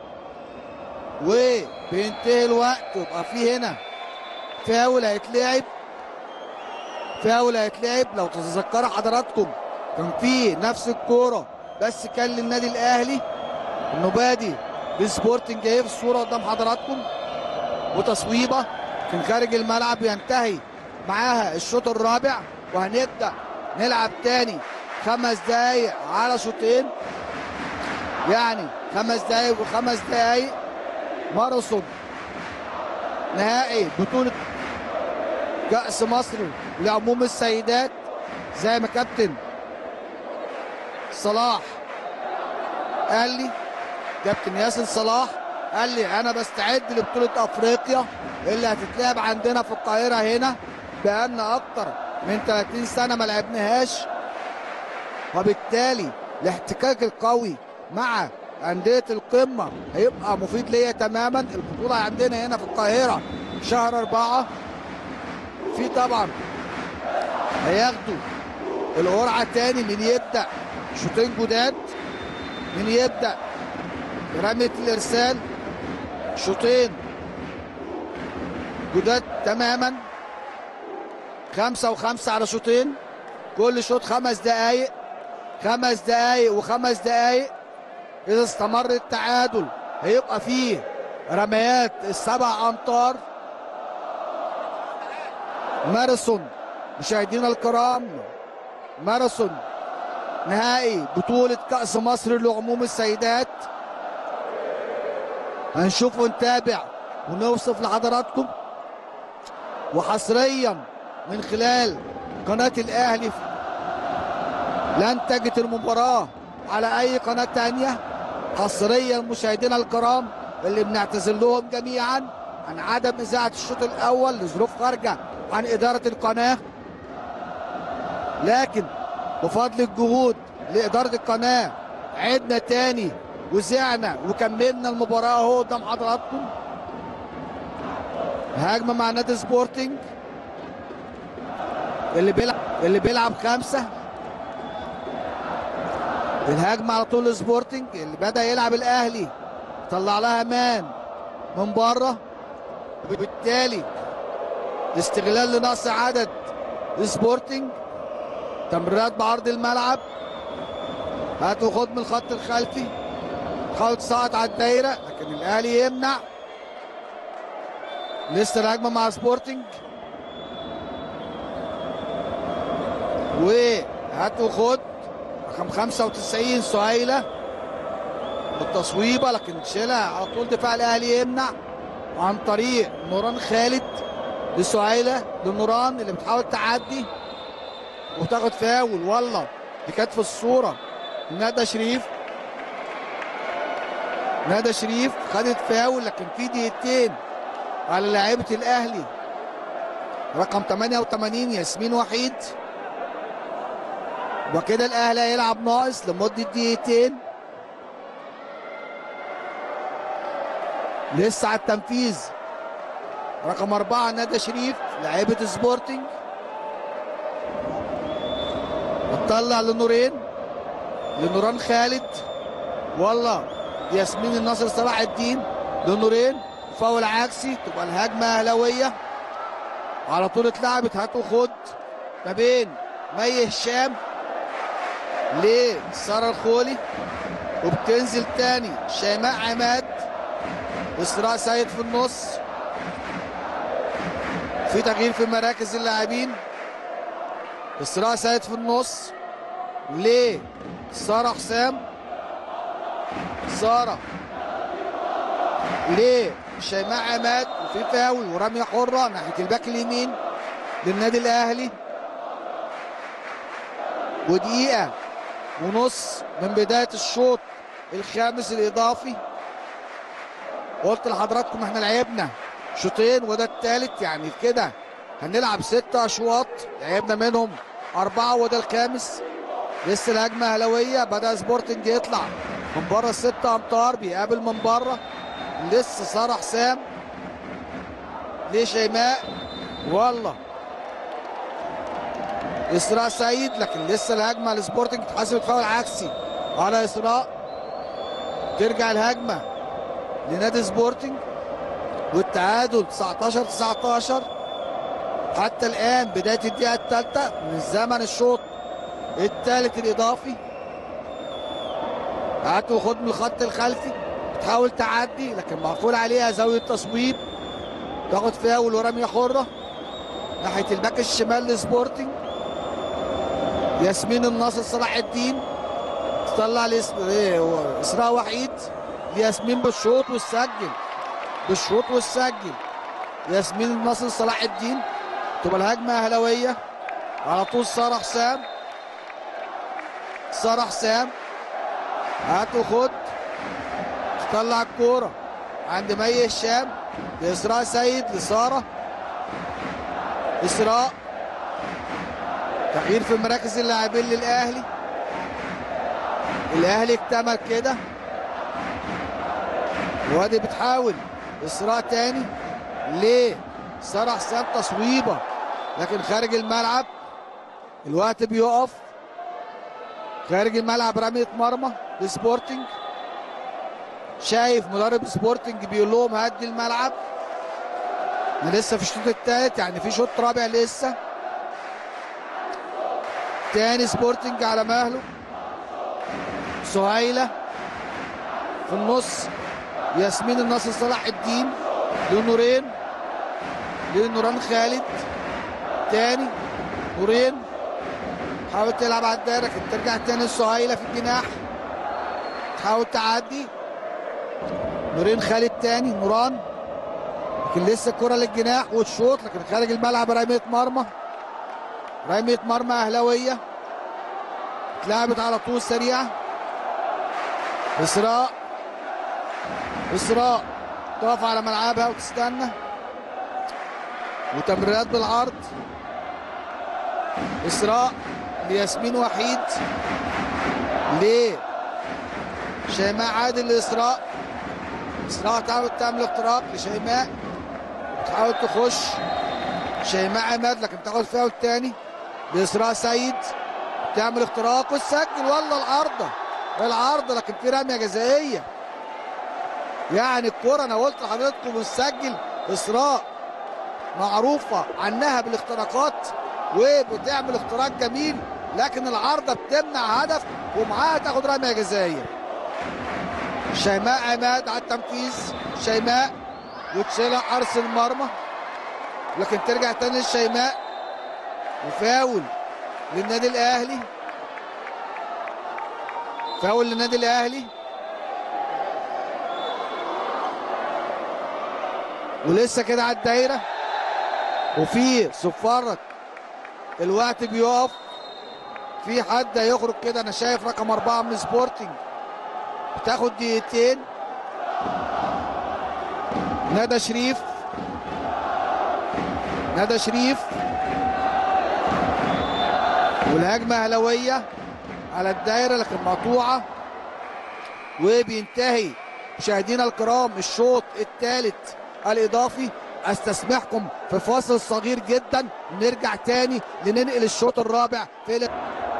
وبينتهي الوقت ويبقى في هنا فاول هيتلعب فاول هيتلعب لو تتذكروا حضراتكم كان في نفس الكوره بس كان للنادي الاهلي انه بادي بسبورتنج اهي في الصوره قدام حضراتكم وتصويبه كان خارج الملعب ينتهي معاها الشوط الرابع وهنبدا نلعب تاني خمس دقايق على شوطين يعني خمس دقايق وخمس دقايق ماراثون نهائي بطولة كأس مصر لعموم السيدات زي ما كابتن صلاح قال لي كابتن ياسر صلاح قال لي انا بستعد لبطولة افريقيا اللي هتتلعب عندنا في القاهرة هنا بقالنا اكتر من 30 سنة ما لعبناهاش وبالتالي الاحتكاك القوي مع أندية القمة هيبقى مفيد ليا تماما البطولة عندنا هنا في القاهرة شهر أربعة في طبعا هياخدوا القرعة تاني من يبدأ شوطين جداد من يبدأ رمية الإرسال شوطين جداد تماما خمسة وخمسة على شوطين كل شوط خمس دقايق خمس دقايق وخمس دقايق إذا استمر التعادل هيبقى فيه رميات السبع أمتار ماراثون مشاهدينا الكرام ماراثون نهائي بطولة كأس مصر لعموم السيدات هنشوف ونتابع ونوصف لحضراتكم وحصريا من خلال قناة الأهلي لن تجد المباراة على أي قناة تانية حصريا مشاهدينا الكرام اللي بنعتذر لهم جميعا عن عدم إذاعة الشوط الأول لظروف خارجة عن إدارة القناة لكن بفضل الجهود لإدارة القناة عدنا تاني وزعنا وكملنا المباراة اهو قدام حضراتكم هجمة مع نادي سبورتنج اللي بيلعب اللي بيلعب خمسة الهجمة على طول سبورتنج اللي بدأ يلعب الأهلي طلع لها مان من بره وبالتالي استغلال لنقص عدد سبورتنج تمريرات بعرض الملعب هات وخد من الخط الخلفي حاول تصعد على الدايره لكن الاهلي يمنع لسه الهجمه مع سبورتنج وهات وخد رقم 95 سهيله بالتصويبه لكن تشيلها على طول دفاع الاهلي يمنع عن طريق نوران خالد لسهيله لنوران اللي بتحاول تعدي وتاخد فاول والله دي كانت في الصوره ندى شريف ندى شريف خدت فاول لكن في دقيقتين على لاعيبه الاهلي رقم 88 ياسمين وحيد وكده الاهلي هيلعب ناقص لمده دقيقتين لسه على التنفيذ رقم أربعة ندى شريف لاعبة سبورتنج بتطلع لنورين لنوران خالد والله ياسمين الناصر صلاح الدين لنورين فاول عكسي تبقى الهجمة أهلاوية على طول اتلعبت هات وخد ما بين مي هشام لسارة الخولي وبتنزل تاني شيماء عماد اسراء سيد في النص في تغيير في مراكز اللاعبين اسراء سيد في النص ليه ساره حسام ساره ليه شيماء عماد وفي فاول ورميه حره ناحيه الباك اليمين للنادي الاهلي ودقيقه ونص من بدايه الشوط الخامس الاضافي قلت لحضراتكم احنا لعبنا شوطين وده الثالث يعني كده هنلعب ست اشواط لعبنا منهم اربعه وده الخامس لسه الهجمه اهلاويه بدا سبورتنج يطلع من بره الست امتار بيقابل من بره لسه ساره حسام ليه شيماء والله اسراء سعيد لكن لسه الهجمه لسبورتنج اتحسبت فاول عكسي على اسراء ترجع الهجمه لنادي سبورتنج والتعادل 19 19 حتى الان بدايه الدقيقه الثالثه من زمن الشوط الثالث الاضافي هات وخد من الخط الخلفي بتحاول تعدي لكن مقفول عليها زاويه تصويب تاخد فاول ورميه حره ناحيه الباك الشمال لسبورتنج ياسمين الناصر صلاح الدين تطلع لاسراء وحيد لياسمين بالشوط والسجل بالشوط والسجل ياسمين الناصر صلاح الدين تبقى الهجمه اهلاويه على طول ساره حسام ساره حسام هات وخد تطلع الكوره عند مي هشام لاسراء سيد لساره اسراء تغيير في مراكز اللاعبين للاهلي الاهلي اكتمل كده وادي بتحاول اسراء تاني ليه ساره حسام تصويبه لكن خارج الملعب الوقت بيقف خارج الملعب رميه مرمى لسبورتنج شايف مدرب سبورتنج بيقول لهم هدي الملعب لسه في الشوط الثالث يعني في شوط رابع لسه تاني سبورتنج على مهله سهيله في النص ياسمين الناصر صلاح الدين لنورين لنوران خالد تاني نورين حاول تلعب على الدايره لكن ترجع تاني السهيله في الجناح تحاول تعدي نورين خالد تاني نوران لكن لسه الكره للجناح والشوط لكن خارج الملعب رميه مرمى رميه مرمى اهلاويه اتلعبت على طول سريعه اسراء اسراء تقف على ملعبها وتستنى وتمريرات بالعرض اسراء لياسمين وحيد ليه شيماء عادل لاسراء اسراء تحاول تعمل اختراق لشيماء تحاول تخش شيماء عماد لكن تاخد فاول تاني لاسراء سيد تعمل اختراق وتسجل والله العارضه العارضه لكن في رميه جزائيه يعني الكرة انا قلت لحضراتكم بتسجل اسراء معروفة عنها بالاختراقات وبتعمل اختراق جميل لكن العارضة بتمنع هدف ومعاها تاخد رمية جزائية شيماء عماد على التنفيذ شيماء وتشيلها حارس المرمى لكن ترجع تاني لشيماء وفاول للنادي الاهلي فاول للنادي الاهلي ولسه كده على الدايره وفي صفاره الوقت بيقف في حد هيخرج كده انا شايف رقم اربعه من سبورتنج بتاخد دقيقتين ندى شريف ندى شريف والهجمة أهلاوية على الدايرة لكن مقطوعة وبينتهي مشاهدينا الكرام الشوط الثالث الإضافي استسمحكم في فاصل صغير جدا نرجع تاني لننقل الشوط الرابع في ال-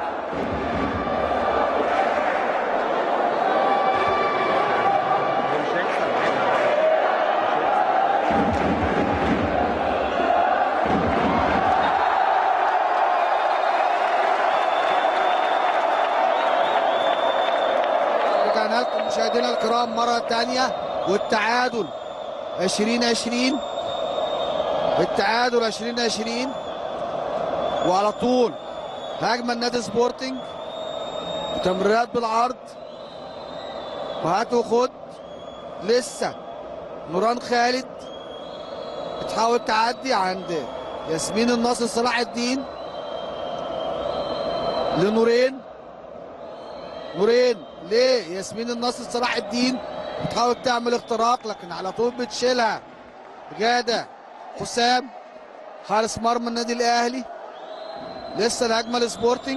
رجعنا لكم مشاهدينا الكرام مرة تانية والتعادل 2020 التعادل 2020 وعلى طول هجمة النادي سبورتنج تمريرات بالعرض وهات وخد لسه نوران خالد بتحاول تعدي عند ياسمين الناصر صلاح الدين لنورين نورين ليه ياسمين الناصر صلاح الدين بتحاول تعمل اختراق لكن على طول بتشيلها جادة حسام حارس مرمى النادي الاهلي لسه الهجمه لسبورتنج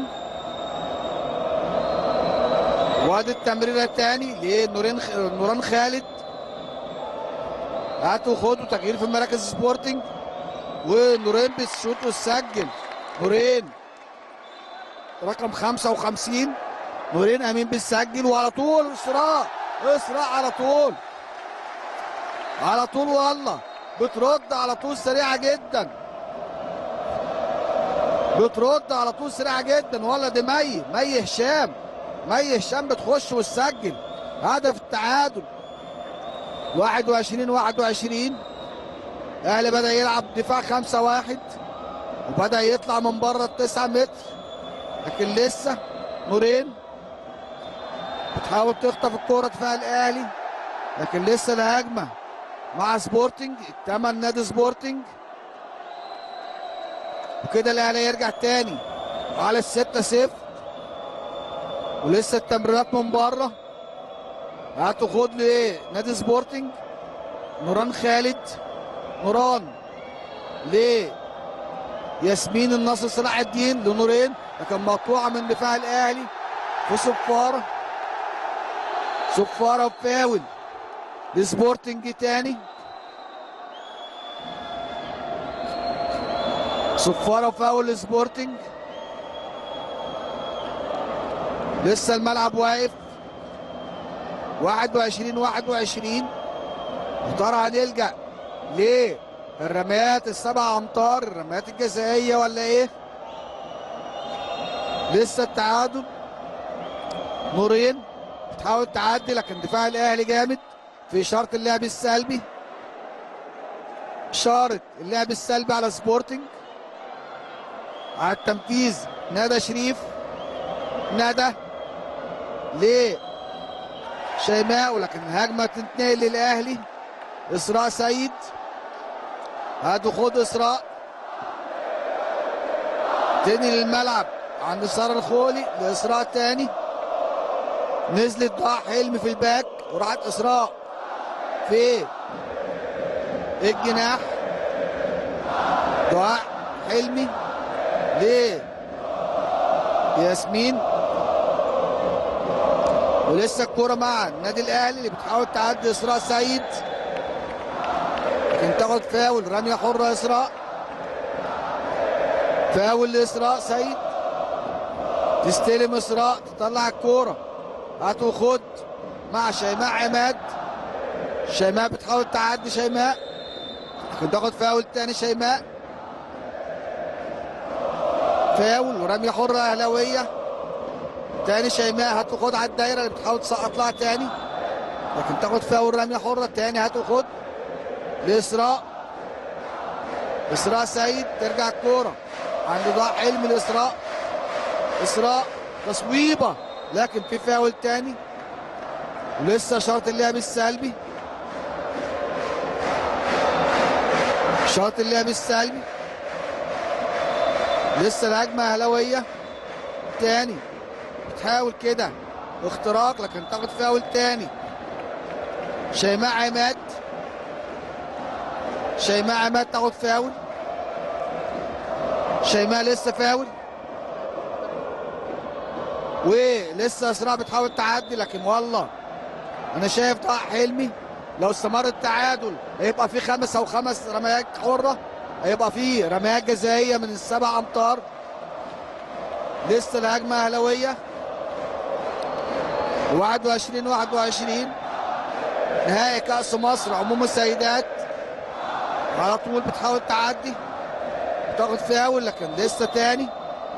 وادي التمريره الثاني لنورين خ... نوران خالد هاتوا خدوا تغيير في مراكز سبورتنج ونورين بتشوط وتسجل نورين رقم 55 نورين امين بتسجل وعلى طول اسراء اسراء على طول على طول والله بترد على طول سريعه جدا بترد على طول سريعه جدا والله دي مي مي هشام مي هشام بتخش وتسجل هدف التعادل 21 21 الاهلي بدا يلعب دفاع 5 1 وبدا يطلع من بره ال 9 متر لكن لسه نورين بتحاول تخطف الكوره دفاع الاهلي لكن لسه الهجمه مع سبورتنج الثمن نادي سبورتنج وكده الاهلي يرجع تاني على الستة صفر ولسه التمريرات من بره هاتوا خد لايه نادي سبورتنج نوران خالد نوران ليه ياسمين النصر صلاح الدين لنورين لكن مقطوعه من دفاع الاهلي في صفاره صفاره فاول لسبورتنج تاني صفاره فاول لسبورتنج لسه الملعب واقف 21 21 يا ترى هنلجأ ليه؟ الرميات السبع امتار الرميات الجزائيه ولا ايه؟ لسه التعادل نورين بتحاول تعدي لكن دفاع الاهلي جامد في اشاره اللعب السلبي اشاره اللعب السلبي على سبورتنج على التنفيذ ندى شريف ندى ليه شيماء ولكن الهجمه تنتقل للاهلي اسراء سيد هاتوا خد اسراء تاني للملعب عند ساره الخولي لاسراء تاني نزلت ضاع حلمي في الباك وراحت اسراء في الجناح ضاع حلمي ليه ياسمين ولسه الكوره مع النادي الاهلي اللي بتحاول تعدي اسراء سيد لكن تاخد فاول رميه حره اسراء فاول لاسراء سيد تستلم اسراء تطلع الكوره هات وخد مع شيماء عماد شيماء بتحاول تعدي شيماء لكن تاخد فاول تاني شيماء فاول ورميه حره اهلاويه تاني شيماء هات وخد على الدايره اللي بتحاول تسقط لها تاني لكن تاخد فاول رميه حره تاني هات وخد لاسراء اسراء سيد ترجع الكوره عند ضاع حلمي لاسراء اسراء تصويبه لكن في فاول تاني ولسه شرط اللعب السلبي شرط اللعب السلبي لسه الهجمه اهلاويه تاني بتحاول كده اختراق لكن تاخد فاول تاني شيماء عماد شيماء عماد تاخد فاول شيماء لسه فاول ولسه اسراء بتحاول تعدي لكن والله انا شايف طه حلمي لو استمر التعادل هيبقى في خمس او خمس رميات حره هيبقى في رميات جزائيه من السبع امتار لسه الهجمه اهلاويه 21 21 نهائي كاس مصر عموم السيدات على طول بتحاول تعدي بتاخد فاول لكن لسه تاني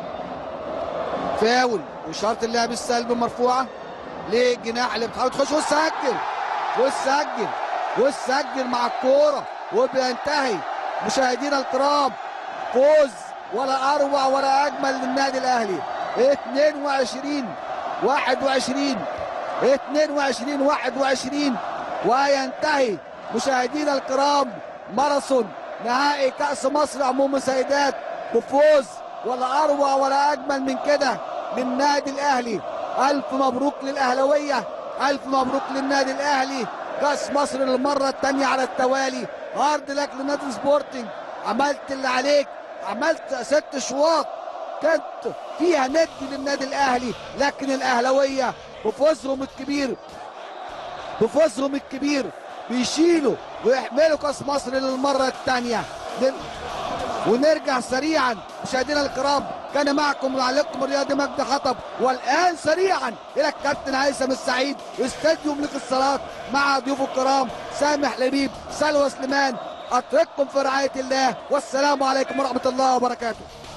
فاول وشرط اللعب السلبي مرفوعه للجناح اللي بتحاول تخش وسجل وسجل وسجل مع الكوره وبينتهي مشاهدينا الكرام فوز ولا اروع ولا اجمل للنادي الاهلي 22 21 22 21 وينتهي مشاهدينا الكرام ماراثون نهائي كأس مصر عموم السيدات بفوز ولا أروع ولا أجمل من كده للنادي الأهلي ألف مبروك للأهلوية ألف مبروك للنادي الأهلي كأس مصر للمرة الثانية على التوالي هارد لك لنادي سبورتنج عملت اللي عليك عملت ست شواط كانت فيها ند للنادي الأهلي لكن الأهلوية بفوزهم الكبير بفوزهم الكبير بيشيلوا ويحملوا كاس مصر للمره الثانيه ونرجع سريعا مشاهدينا الكرام كان معكم معلقكم الرياضي مجدي حطب والان سريعا الى الكابتن هيثم السعيد استديو ملك الصلاه مع ضيوفه الكرام سامح لبيب سلوى سليمان اترككم في رعايه الله والسلام عليكم ورحمه الله وبركاته